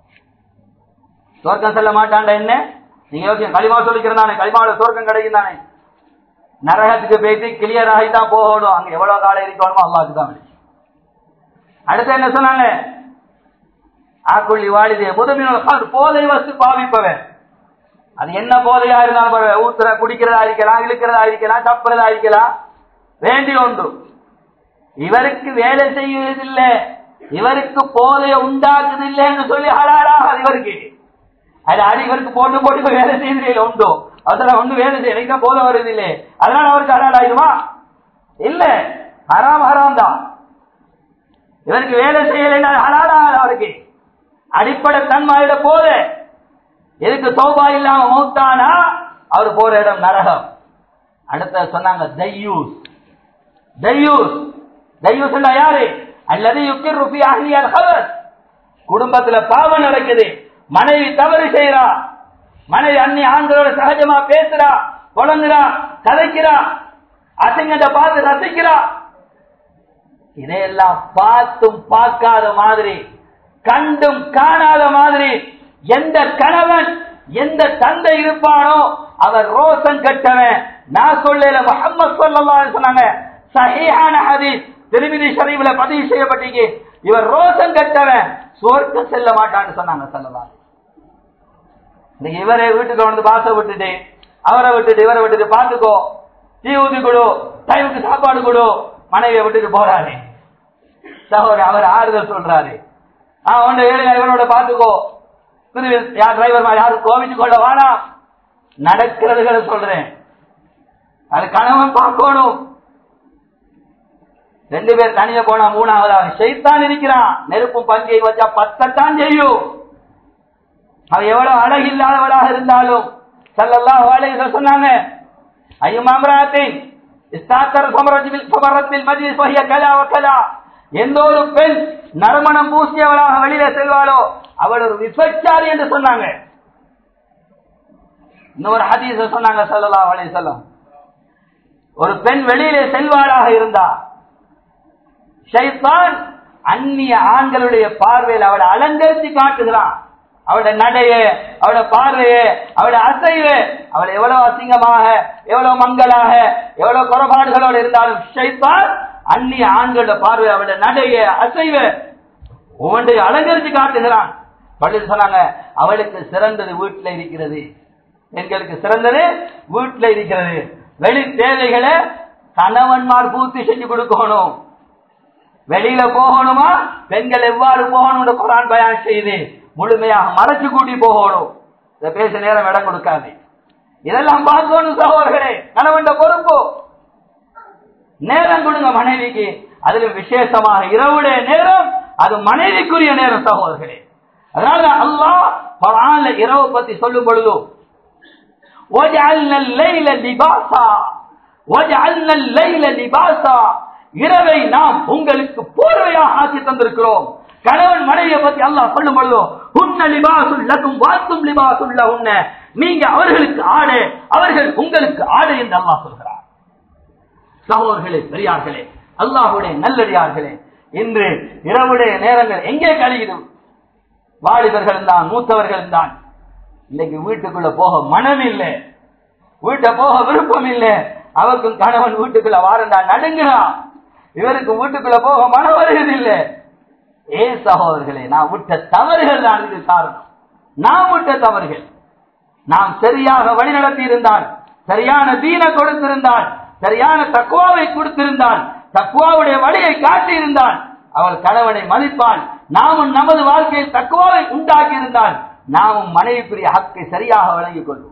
சுவர்க்கம் செல்ல மாட்டாண்டா என்ன நீங்க யோசிங்க களிமா சொல்லிக்கிறதானே களிமாவோட சுவர்க்கம் கிடைக்கும் தானே நரகத்துக்கு போயிட்டு கிளியர் ஆகி தான் போகணும் அங்க எவ்வளவு காலம் இருக்கணுமோ அல்லாவுக்கு தான் விதி. அடுத்து என்ன சொன்னாங்க ஆக்குள்ளி வாலிதே முதல் போதை வசு பாவிப்பவன் அது என்ன போதையா இருந்தாலும் பரவாயில்ல. ஊத்துற குடிக்கிறதா இருக்கலாம் இழுக்கிறதா இருக்கலாம் தப்புறதா இருக்கலாம் வேண்டி ஒன்று இவருக்கு வேலை செய்வதில்லை இவருக்கு போதைய உண்டாக்குது இல்லைன்னு சொல்லி ஹலாலாக இவருக்கு அது அது இவருக்கு போட்டு போட்டு இப்ப வேலை செய்யறதில்லை உண்டோ அதெல்லாம் ஒண்ணு வேலை செய்ய எனக்கு தான் போதை வருது இல்லை அதனால அவருக்கு ஹலால் ஆயிடுமா இல்ல ஹராம் ஹராம் தான் இவருக்கு வேலை செய்யலைன்னா ஹலாலா அவருக்கு அடிப்படை தன்மையோட போத எதுக்கு சோபா இல்லாம மௌத்தானா அவர் போற இடம் நரகம் அடுத்த சொன்னாங்க தையூஸ் தையூஸ் தையூஸ் யாரு அல்லது யுக்கிர் ருபி அஹ்லியல் ஹபர் குடும்பத்துல பாவம் நடக்குது மனைவி தவறு செய்யறா மனைவி அன்னி ஆண்களோட சகஜமா பேசுறா குழங்குறா கதைக்கிறா அசிங்கத்தை பார்த்து ரசிக்கிறா இதையெல்லாம் பார்த்தும் பார்க்காத மாதிரி கண்டும் காணாத மாதிரி எந்த கணவன் எந்த தந்தை இருப்பானோ அவர் ரோசன் கட்டவன் நான் சொல்லல முகமது சொல்லலாம் சொன்னாங்க சஹீஹான ஹதீஸ் திருமிதி ஷரீஃப்ல பதிவு செய்யப்பட்டீங்க இவர் ரோசன் கட்டவன் சுவர்க்கம் செல்ல மாட்டான்னு சொன்னாங்க சொல்லலாம் இன்னைக்கு இவரே வீட்டுக்கு வந்து பாச விட்டுட்டு அவரை விட்டுட்டு இவரை விட்டுட்டு பாத்துக்கோ டீ ஊத்தி கொடு டைமுக்கு சாப்பாடு கொடு மனைவியை விட்டுட்டு போறாரு சகோதரர் அவர் ஆறுதல் சொல்றாரு ஆஹ் ஒன்று ஏழு இவனோட பாத்துக்கோ திரும்பி யார் டிரைவர் யாரும் கோவிச்சு கொள்ள வேணாம் நடக்கிறதுகளை சொல்றேன் அது கணவன் பார்க்கணும் ரெண்டு பேர் தனியா போனா மூணாவதாக செய்தான் இருக்கிறான் நெருப்பும் பஞ்சை வச்சா பத்தத்தான் செய்யும் அவ எவ்வளவு அழகில்லாதவளாக இருந்தாலும் சல்லல்லாஹு அலைஹி வஸல்லம் சொன்னாங்க ஐயம் அம்ராத்தின் இஸ்தாத்தர் சமரத்தில் சமரத்தில் மஜ்லிஸ் வஹிய கலா வ கலா எந்த ஒரு பெண் நறுமணம் பூசியவளாக வெளியில செல்வாளோ அவள் ஒரு விபச்சாரி என்று சொன்னாங்க இன்னொரு ஹதீஸ் சொன்னாங்க சல்லல்லாஹு அலைஹி வஸல்லம் ஒரு பெண் வெளியிலே செல்வாளாக இருந்தா ஷைத்தான் அந்நிய ஆண்களுடைய பார்வையில் அவளை அலங்கரித்து காட்டுகிறான் அவட நடைய அவட பார்வைய அவட அசைவ அவள் எவ்வளவு அசிங்கமாக எவ்வளவு மங்களாக எவ்வளவு குறைபாடுகளோடு இருந்தாலும் ஷைத்தான் அந்நிய ஆண்களோட பார்வை அவட நடைய அசைவ ஒவ்வொன்றையும் அலங்கரித்து காட்டுகிறான் பள்ளி சொன்னாங்க அவளுக்கு சிறந்தது வீட்டில் இருக்கிறது பெண்களுக்கு சிறந்தது வீட்டில் இருக்கிறது வெளி தேவைகளை கணவன்மார் பூர்த்தி செஞ்சு கொடுக்கணும் வெளியில போகணுமா பெண்கள் எவ்வாறு போகணும் குரான் பயான் செய்து முழுமையாக மறைச்சு கூட்டி போகணும் இதை பேச நேரம் இடம் கொடுக்காது இதெல்லாம் பார்க்கணும் சகோதரர்களே கணவன் பொறுப்பு நேரம் கொடுங்க மனைவிக்கு அதுல விசேஷமாக இரவுடைய நேரம் அது மனைவிக்குரிய நேரம் சகோதரர்களே அதனால அல்லாஹ் குரான்ல இரவு பத்தி சொல்லும் பொழுது وَجَعَلْنَا اللَّيْلَ لِبَاسًا وَجَعَلْنَا اللَّيْلَ لِبَاسًا இரவை நாம் உங்களுக்கு போர்வையாக ஆக்கி தந்திருக்கிறோம் கணவன் மனைவியை பத்தி அல்லாஹ் சொல்லும் பொழுதோ உன்ன லிபாசுல் லக்கும் வாத்தும் லிபாசுல் உன்ன நீங்க அவர்களுக்கு ஆடு அவர்கள் உங்களுக்கு ஆடு என்று அல்லாஹ் சொல்கிறார் சகோதரர்களே பெரியார்களே அல்லாஹுடைய நல்லடியார்களே இன்று இரவுடைய நேரங்கள் எங்கே கழியுது வாலிபர்கள் தான் மூத்தவர்கள் தான் இன்னைக்கு வீட்டுக்குள்ள போக மனம் இல்லை வீட்டை போக விருப்பம் இல்லை அவருக்கும் கணவன் வீட்டுக்குள்ள வாரண்டா நடுங்குறான் இவருக்கு வீட்டுக்குள்ள போக மனம் வருவதில்லை ஏன் சகோதரர்களே நான் விட்ட தவறுகள் தான் இது காரணம் நான் விட்ட தவறுகள் நாம் சரியாக வழிநடத்தி இருந்தால் சரியான தீன கொடுத்திருந்தால் சரியான தக்குவாவை கொடுத்திருந்தால் தக்குவாவுடைய வழியை காட்டியிருந்தால் அவள் கணவனை மதிப்பாள் நாமும் நமது வாழ்க்கையில் தக்குவாவை உண்டாக்கி இருந்தால் நாமும் மனைவிக்குரிய ஹக்கை சரியாக வழங்கிக் கொள்வோம்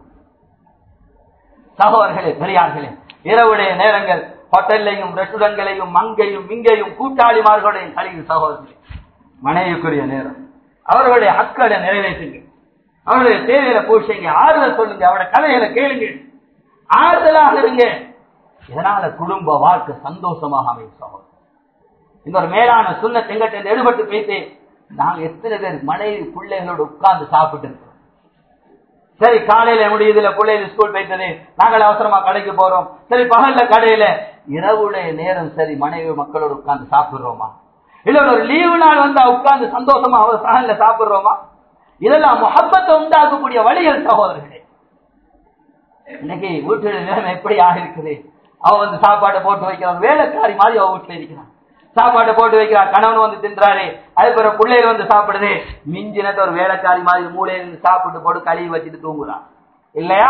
சகோதரர்களே பெரியார்களே இரவுடைய நேரங்கள் ஹோட்டல்லையும் ரெஸ்டாரண்ட்களையும் மங்கையும் இங்கேயும் கூட்டாளிமார்களுடைய கழிவு சகோதரர்களே மனைவிக்குரிய நேரம் அவர்களுடைய ஹக்களை நிறைவேற்றுங்க அவருடைய தேவையில பூசைங்க ஆறுதல் சொல்லுங்க அவருடைய கதைகளை கேளுங்க ஆறுதலாக இருங்க இதனால குடும்ப வாழ்க்கை சந்தோஷமாக அமையும் சகோதரர் இந்த ஒரு மேலான சுண்ண செங்கட்டில் எடுபட்டு போயிட்டு நாங்க எத்தனை பேர் மனைவி பிள்ளைகளோடு உட்கார்ந்து சாப்பிட்டு இருக்கோம் சரி காலையில முடியுதுல பிள்ளைகள் ஸ்கூல் போயிட்டது நாங்கள் அவசரமா கடைக்கு போறோம் சரி பகல்ல கடையில இரவுடைய நேரம் சரி மனைவி மக்களோடு உட்கார்ந்து சாப்பிடுறோமா இல்ல ஒரு லீவு நாள் வந்தா உட்கார்ந்து சந்தோஷமா அவர் சகன்ல சாப்பிடுறோமா இதெல்லாம் முகப்பத்தை உண்டாக்கக்கூடிய வழிகள் சகோதரர்களே இன்னைக்கு வீட்டுல நிலைமை எப்படி ஆகிருக்குது அவ வந்து சாப்பாட்டை போட்டு வைக்கிறான் வேலைக்காரி மாதிரி அவ வீட்டுல இருக்கிறான் சாப்பாட்டை போட்டு வைக்கிறா கணவன் வந்து தின்றாரு அது பிறகு பிள்ளைகள் வந்து சாப்பிடுது மிஞ்சினத்தை ஒரு வேலைக்காரி மாதிரி மூலையில இருந்து சாப்பிட்டு போட்டு கழுவி வச்சுட்டு தூங்குறான் இல்லையா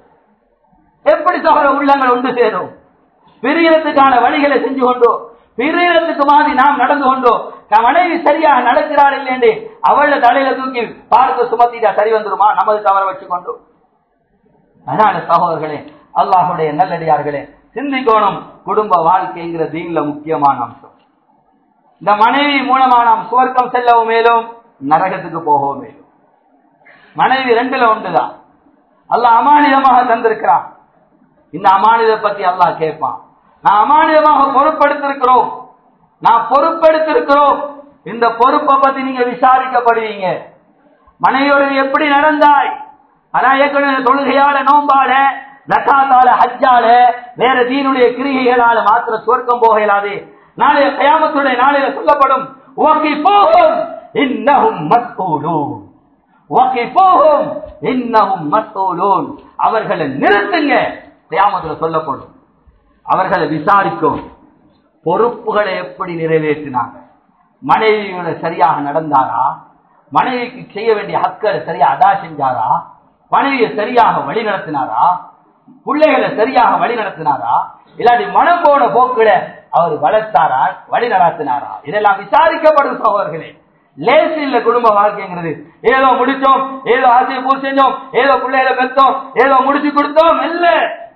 எப்படி சகோதர உள்ளங்கள் ஒன்று சேரும் பிரியறதுக்கான வழிகளை செஞ்சு கொண்டோ பிரியறதுக்கு மாதிரி நாம் நடந்து கொண்டோ மனைவி சரியாக நடக்கிறாள் இல்லையே அவள தலையில தூக்கி பார்க்க சுமத்திட்டா சரி வந்துருமா நமது தவற வச்சு கொண்டு அதனால சகோதரர்களே அல்லாஹுடைய நல்லடியார்களே சிந்திக்கணும் குடும்ப வாழ்க்கைங்கிற தீன்ல முக்கியமான அம்சம் இந்த மனைவி மூலமா நாம் சுவர்க்கம் செல்லவும் மேலும் நரகத்துக்கு போகவும் மேலும் மனைவி ரெண்டுல ஒன்றுதான் அல்லாஹ் அமானிதமாக தந்திருக்கிறான் இந்த அமானித பத்தி அல்லாஹ் கேட்பான் நான் அமானிதமாக பொறுப்படுத்திருக்கிறோம் நான் பொறுப்பெடுத்திருக்கிறோம் இந்த பொறுப்பை பத்தி நீங்க விசாரிக்கப்படுவீங்க மனைவியோடு நீ எப்படி நடந்தாய் ஆனா ஏற்கனவே தொழுகையால நோம்பால ஜக்காத்தால ஹஜ்ஜால வேற தீனுடைய கிரிகைகளால மாத்திர சுவர்க்கம் போக இயலாது நாளைய கயாமத்துடைய நாளையில சொல்லப்படும் ஓகே போகும் இன்னகும் மஸ்கூலூன் ஓகே போகும் இன்னகும் மஸ்கூலூன் அவர்களை நிறுத்துங்க கயாமத்துல சொல்லப்படும் அவர்களை விசாரிக்கும் பொறுப்புகளை எப்படி நிறைவேற்றினாங்க மனைவியோட சரியாக நடந்தாரா மனைவிக்கு செய்ய வேண்டிய ஹக்களை சரியா அதா செஞ்சாரா மனைவியை சரியாக வழி நடத்தினாரா பிள்ளைகளை சரியாக வழி நடத்தினாரா இல்லாட்டி மனம் போன போக்குல அவர் வளர்த்தாரா வழி நடத்தினாரா இதெல்லாம் விசாரிக்கப்படும் சகோதரர்களே லேசு இல்ல குடும்ப வாழ்க்கைங்கிறது ஏதோ முடிச்சோம் ஏதோ ஆசையை பூர் செஞ்சோம் ஏதோ பிள்ளைகளை பெற்றோம் ஏதோ முடிச்சு கொடுத்தோம் இல்ல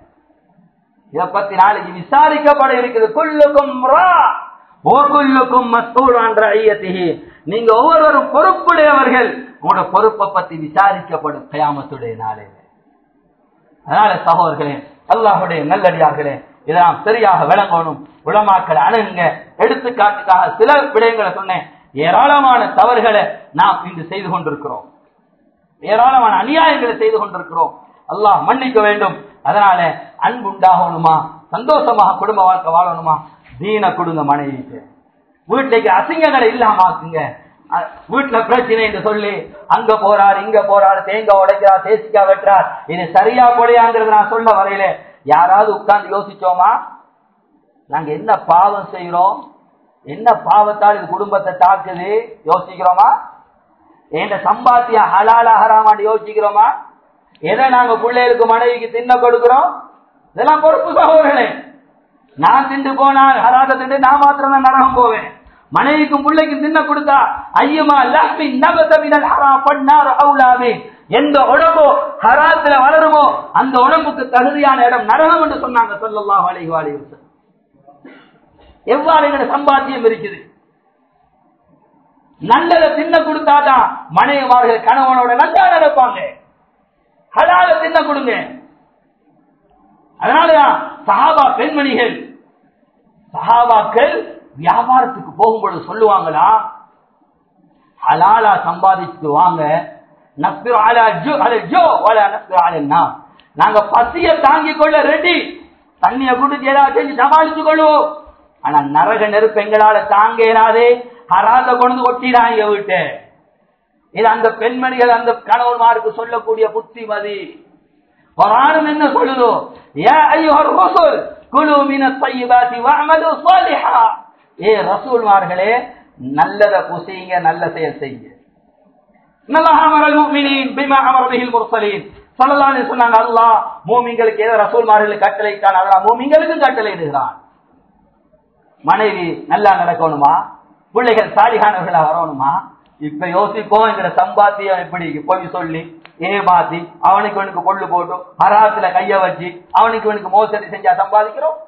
இத பத்தி நாளைக்கு விசாரிக்கப்பட இருக்குது குல்லுக்கும் ஓகுல்லுக்கும் மஸ்தூலான்ற ஐயத்திகி நீங்க ஒவ்வொருவரும் பொறுப்புடையவர்கள் உங்களோட பொறுப்பை பத்தி விசாரிக்கப்படும் கயாமத்துடைய நாளில் அதனால சகோதரர்களே அல்லாஹுடைய நல்லடியார்களே இதை நாம் சரியாக விளங்கணும் உளமாக்களை அணுகுங்க எடுத்துக்காட்டுக்காக சில விடயங்களை சொன்னேன் ஏராளமான தவறுகளை நாம் இன்று செய்து கொண்டிருக்கிறோம் ஏராளமான அநியாயங்களை செய்து கொண்டிருக்கிறோம் அல்லாஹ் மன்னிக்க வேண்டும் அதனால அன்பு உண்டாகணுமா சந்தோஷமாக குடும்ப வாழ்க்கை வாழணுமா தீன கொடுங்க மனைவிக்கு வீட்டுக்கு அசிங்கங்களை இல்லாம ஆக்குங்க அ- வீட்டுல பிரச்சனை என்று சொல்லி அங்க போறார் இங்க போறார் தேங்காய் உடைக்கிறார் தேசிக்காய் வெட்டுறார் இது சரியா போலையாங்கிறது நான் சொல்ல வரையில யாராவது உட்கார்ந்து யோசிச்சோமா நாங்க என்ன பாவம் செய்யறோம் என்ன பாவத்தால் இது குடும்பத்தை தாக்குது யோசிக்கிறோமா என்ற சம்பாத்திய ஹலாலா ஹராமான்னு யோசிக்கிறோமா எதை நாங்க பிள்ளைகளுக்கு மனைவிக்கு தின்ன கொடுக்கிறோம் இதெல்லாம் பொறுப்பு சகோதரர்களே நான் திண்டு போனால் ஹராத திண்டு நான் மாத்திரம் தான் நரகம் போவேன் மனைவிக்கும் பிள்ளைக்கும் தின்ன கொடுத்தா ஐயமா லஹ்மி நபதமினல் ஹரா பண்ணார் அவுலாமே எந்த உடம்போ ஹராத்துல வளருமோ அந்த உடம்புக்கு தகுதியான இடம் நரகம் என்று சொன்னாங்க சொல்லலாம் அலைஹி அலைஹி வஸல்லம் எவ்வாறு எங்க சம்பாத்தியம் இருக்குது நல்லதை தின்ன கொடுத்தாதான் மனைவிமார்கள் கணவனோட நல்லா நடப்பாங்க ஹலால தின்ன கொடுங்க அதனாலதான் சஹாபா பெண்மணிகள் சஹாபாக்கள் வியாபாரத்துக்கு போகும்பொழுது சொல்லுவாங்களா ஹலாலா சம்பாதிச்சுட்டு வாங்க நப்பிரு அலா ஜோ அல ஜோ வல நப்பிரு அலன்னா நாங்க பசிய தாங்கிக் கொள்ள ரெடி தண்ணிய குடிச்சு ஏதாவது செஞ்சு சமாளிச்சு கொள்வோம் ஆனா நரக நெருப்பு எங்களால தாங்க இயலாதே ஹராத கொண்டு கொட்டிடாங்க வீட்டு இது அந்த பெண்மணிகள் அந்த கணவன்மாருக்கு சொல்லக்கூடிய புத்திமதி குரானும் என்ன சொல்லுதோ யா ஐயுஹர் ரசூல் குலு மினத் தய்யிபாத்தி வஅமலு ஸாலிஹா ஏ ரசூல்மார்களே நல்லத குசைங்க நல்ல செயல் செய்யுங்க இன்னல்லாஹ அமரல் முஃமினீன் பிமா அமர பிஹில் முர்சலீன் ஸல்லல்லாஹு அலைஹி சொன்னாங்க அல்லாஹ் மூமின்களுக்கு ஏதோ ரசூல்மார்களுக்கு கட்டளையிட்டான் அல்லாஹ் மூமின்களுக்கு கட்டளையிடுகிறான் மனைவி நல்லா நடக்கணுமா பிள்ளைகள் சாலிகானவர்களா வரணுமா இப்ப யோசிப்போம் எங்கிற சம்பாத்தியம் எப்படி பொய் சொல்லி ஏமாத்தி அவனுக்கு அவனுக்கு கொள்ளு போட்டு ஹராத்துல கைய வச்சு அவனுக்கு அவனுக்கு மோசடி செஞ்சா சம்பாதிக்கிறோம்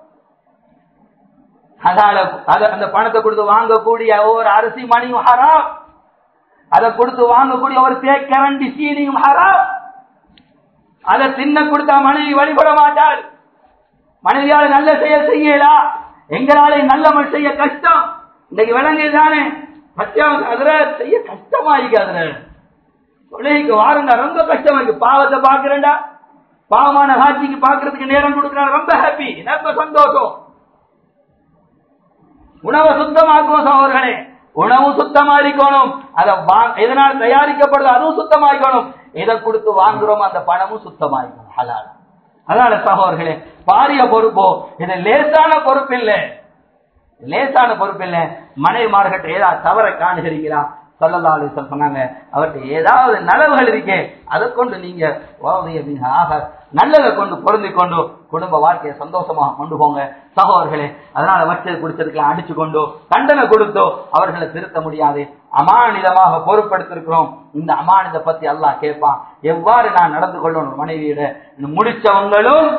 அதனால அத- அந்த பணத்தை கொடுத்து வாங்கக்கூடிய ஒரு அரிசி மணியும் ஹராம் அதை கொடுத்து வாங்கக்கூடிய ஒரு தேக்கரண்டி சீனியும் ஹராம் அதை தின்ன கொடுத்தா மனைவி வழிபட மாட்டாள் மனைவியால நல்ல செயல் செய்யலா எங்களால நல்லமல் செய்ய கஷ்டம் இன்னைக்கு விளங்குது தானே பச்சாவது அதுல செய்ய கஷ்டமா இருக்கு அதுல தொழிலுக்கு வாருங்க ரொம்ப கஷ்டமா இருக்கு பாவத்தை பாக்குறேன்டா பாவமான காட்சிக்கு பாக்குறதுக்கு நேரம் கொடுக்கறாங்க ரொம்ப ஹாப்பி ரொம்ப சந்தோஷம் உணவை சுத்தமாக்குவோம் சகோதரர்களே உணவு சுத்தமா இருக்கணும் அதை வா- எதனால் தயாரிக்கப்படுது அதுவும் சுத்தமா இருக்கணும் எதை கொடுத்து வாங்குறோம் அந்த பணமும் சுத்தமா இருக்கணும் ஹலால் அதனால சகோதரர்களே பாரிய பொறுப்போ இது லேசான பொறுப்பு இல்ல லேசான பொறுப்பு இல்ல மனைவிமார்கிட்ட ஏதாவது தவற காணுகிறீங்களா சொல்லல்லா அலிஸ்வல் சொன்னாங்க அவர்கிட்ட ஏதாவது நலவுகள் இருக்கே அதை கொண்டு நீங்க வாதி அப்படின்னு ஆக நல்லதை கொண்டு பொருந்தி கொண்டு குடும்ப வாழ்க்கையை சந்தோஷமாக கொண்டு போங்க சகோதரர்களே அதனால வச்சது குடிச்சதுக்கெல்லாம் அடிச்சு கொண்டோ தண்டனை கொடுத்தோ அவர்களை திருத்த முடியாது அமானிதமாக பொறுப்படுத்திருக்கிறோம் இந்த அமானித பத்தி அல்லாஹ் கேட்பான் எவ்வாறு நான் நடந்து கொள்ளணும் மனைவியிட முடிச்சவங்களும்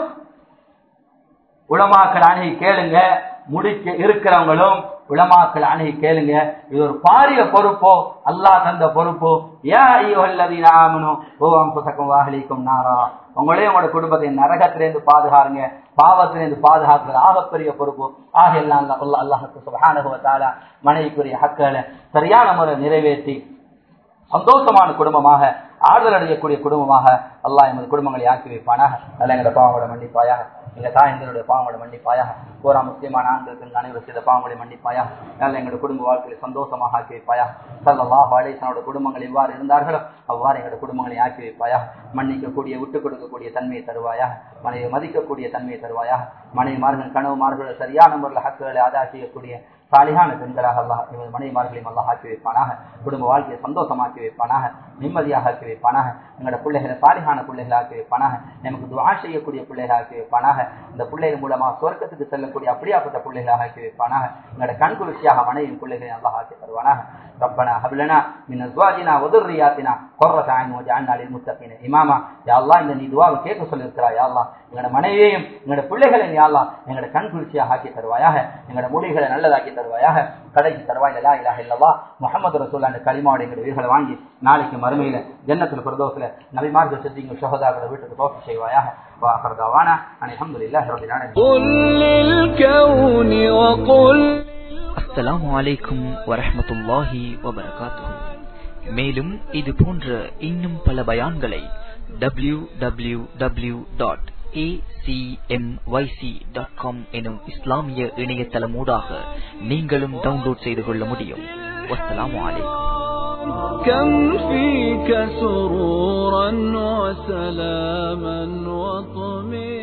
உளமாக்கல் அணுகி கேளுங்க முடிக்க இருக்கிறவங்களும் உளமாக்கல் அணுகி கேளுங்க இது ஒரு பாரிய பொறுப்போ அல்லாஹ் தந்த பொறுப்போ யா ஐயோல்லதீன ஆமனு ஓ அம்புசக்கம் வாகலிக்கும் நாரா உங்களே உங்களோட குடும்பத்தை நரகத்திலிருந்து பாதுகாருங்க பாவத்திலிருந்து பாதுகாக்கிறது ஆகப்பெரிய பொறுப்பு ஆக எல்லாம் அல்லாஹ் அல்லாஹுக்கு சுபஹானஹு வ தஆலா மனைவிக்குரிய ஹக்களை சரியான முறை நிறைவேற்றி சந்தோஷமான குடும்பமாக ஆறுதல் அடையக்கூடிய குடும்பமாக அல்லாஹ் எமது குடும்பங்களை ஆக்கி வைப்பானாக அல்ல எங்களோட பாவங்களோட மன்னிப்பாயாக எங்க தாயந்தருடைய பாவங்களோட மன்னிப்பாயாக போரா முக்கியமான ஆண்கள் பெண் அனைவரும் செய்த பாவங்களை மன்னிப்பாயாக நல்ல எங்களோட குடும்ப வாழ்க்கையை சந்தோஷமாக ஆக்கி வைப்பாயாக சல்லல்லாஹு அலைஹி வஸல்லமோட குடும்பங்கள் எவ்வாறு இருந்தார்களோ அவ்வாறு எங்களோட குடும்பங்களை ஆக்கி வைப்பாயாக மன்னிக்கக்கூடிய விட்டுக் கொடுக்கக்கூடிய தன்மையை தருவாயாக மனைவி மதிக்கக்கூடிய தன்மையை தருவாயாக மனைவிமார்கள் கனவுமார்களோட சரியான முறையில் ஹக்குகளை ஆதா செய்யக்கூடிய சாலிகான பெண்களாக அல்லாஹ் எமது மனைவிமார்களையும் அல்லாஹ் ஆக்கி வைப்பானாக குடும்ப வாழ்க்கையை சந்தோஷமாக்கி வைப்பானாக நிம்மதியாக ஆக்கி வைப்பானாக எங்களோட பிள்ளைகளை சாலிகான பிள்ளைகளை ஆக்கி வைப்பானாக நமக்கு துவா செய்யக்கூடிய பிள்ளைகளை ஆக்கி வைப்பானாக இந்த பிள்ளைகள் மூலமா சொர்க்கத்துக்கு செல்லக்கூடிய அப்படியாப்பட்ட பிள்ளைகளாக ஆக்கி வைப்பானாக எங்களோட கண்குளிர்ச்சியாக மனைவி பிள்ளைகளை அல்லாஹ் ஆக்கி தருவானாக ربنا هب لنا من ازواجنا وذرياتنا قرة اعين واجعلنا للمتقين اماما يا الله இந்த நீ துஆவை கேட்க சொல்லிருக்கிறாய் யா அல்லாஹ் எங்களோட மனைவியையும் எங்களோட பிள்ளைகளையும் யா அல்லாஹ் எங்களோட கண் குளிர்ச்சியாக ஆக்கி தருவாயாக எங்களோட முடிகளை நல்லதாக்கி தருவாயாக கடைசி தருவாய் லா இலாஹ இல்லல்லாஹ் முஹம்மது ரசூலுல்லாஹ் அந்த கலிமாவோட எங்களோட உயிர்களை வாங்கி நாளைக்கு மறுமையில ஜன்னத்துல் ஃபிர்தௌஸ்ல நபிமார்கள் சித்திங்க ஷஹதாக்களை வீட்டுக்கு தோஃபி செய்வாயாக வாஹர் தவானா அல்ஹம்துலில்லாஹி ரப்பில் ஆலமீன் قل للكون وقل அஸ்ஸலாமு அலைக்கும் வரஹ்மத்துல்லாஹி வபரகாத்துஹு மேலும் இது போன்ற இன்னும் பல பயான்களை www.acmyc.com டாட் காம் எனும் இஸ்லாமிய இணையதளமூடாக நீங்களும் டவுன்லோட் செய்து கொள்ள முடியும் வஸ்ஸலாமு அலைக்கும் كم فيك سرورا وسلاما وطمئنا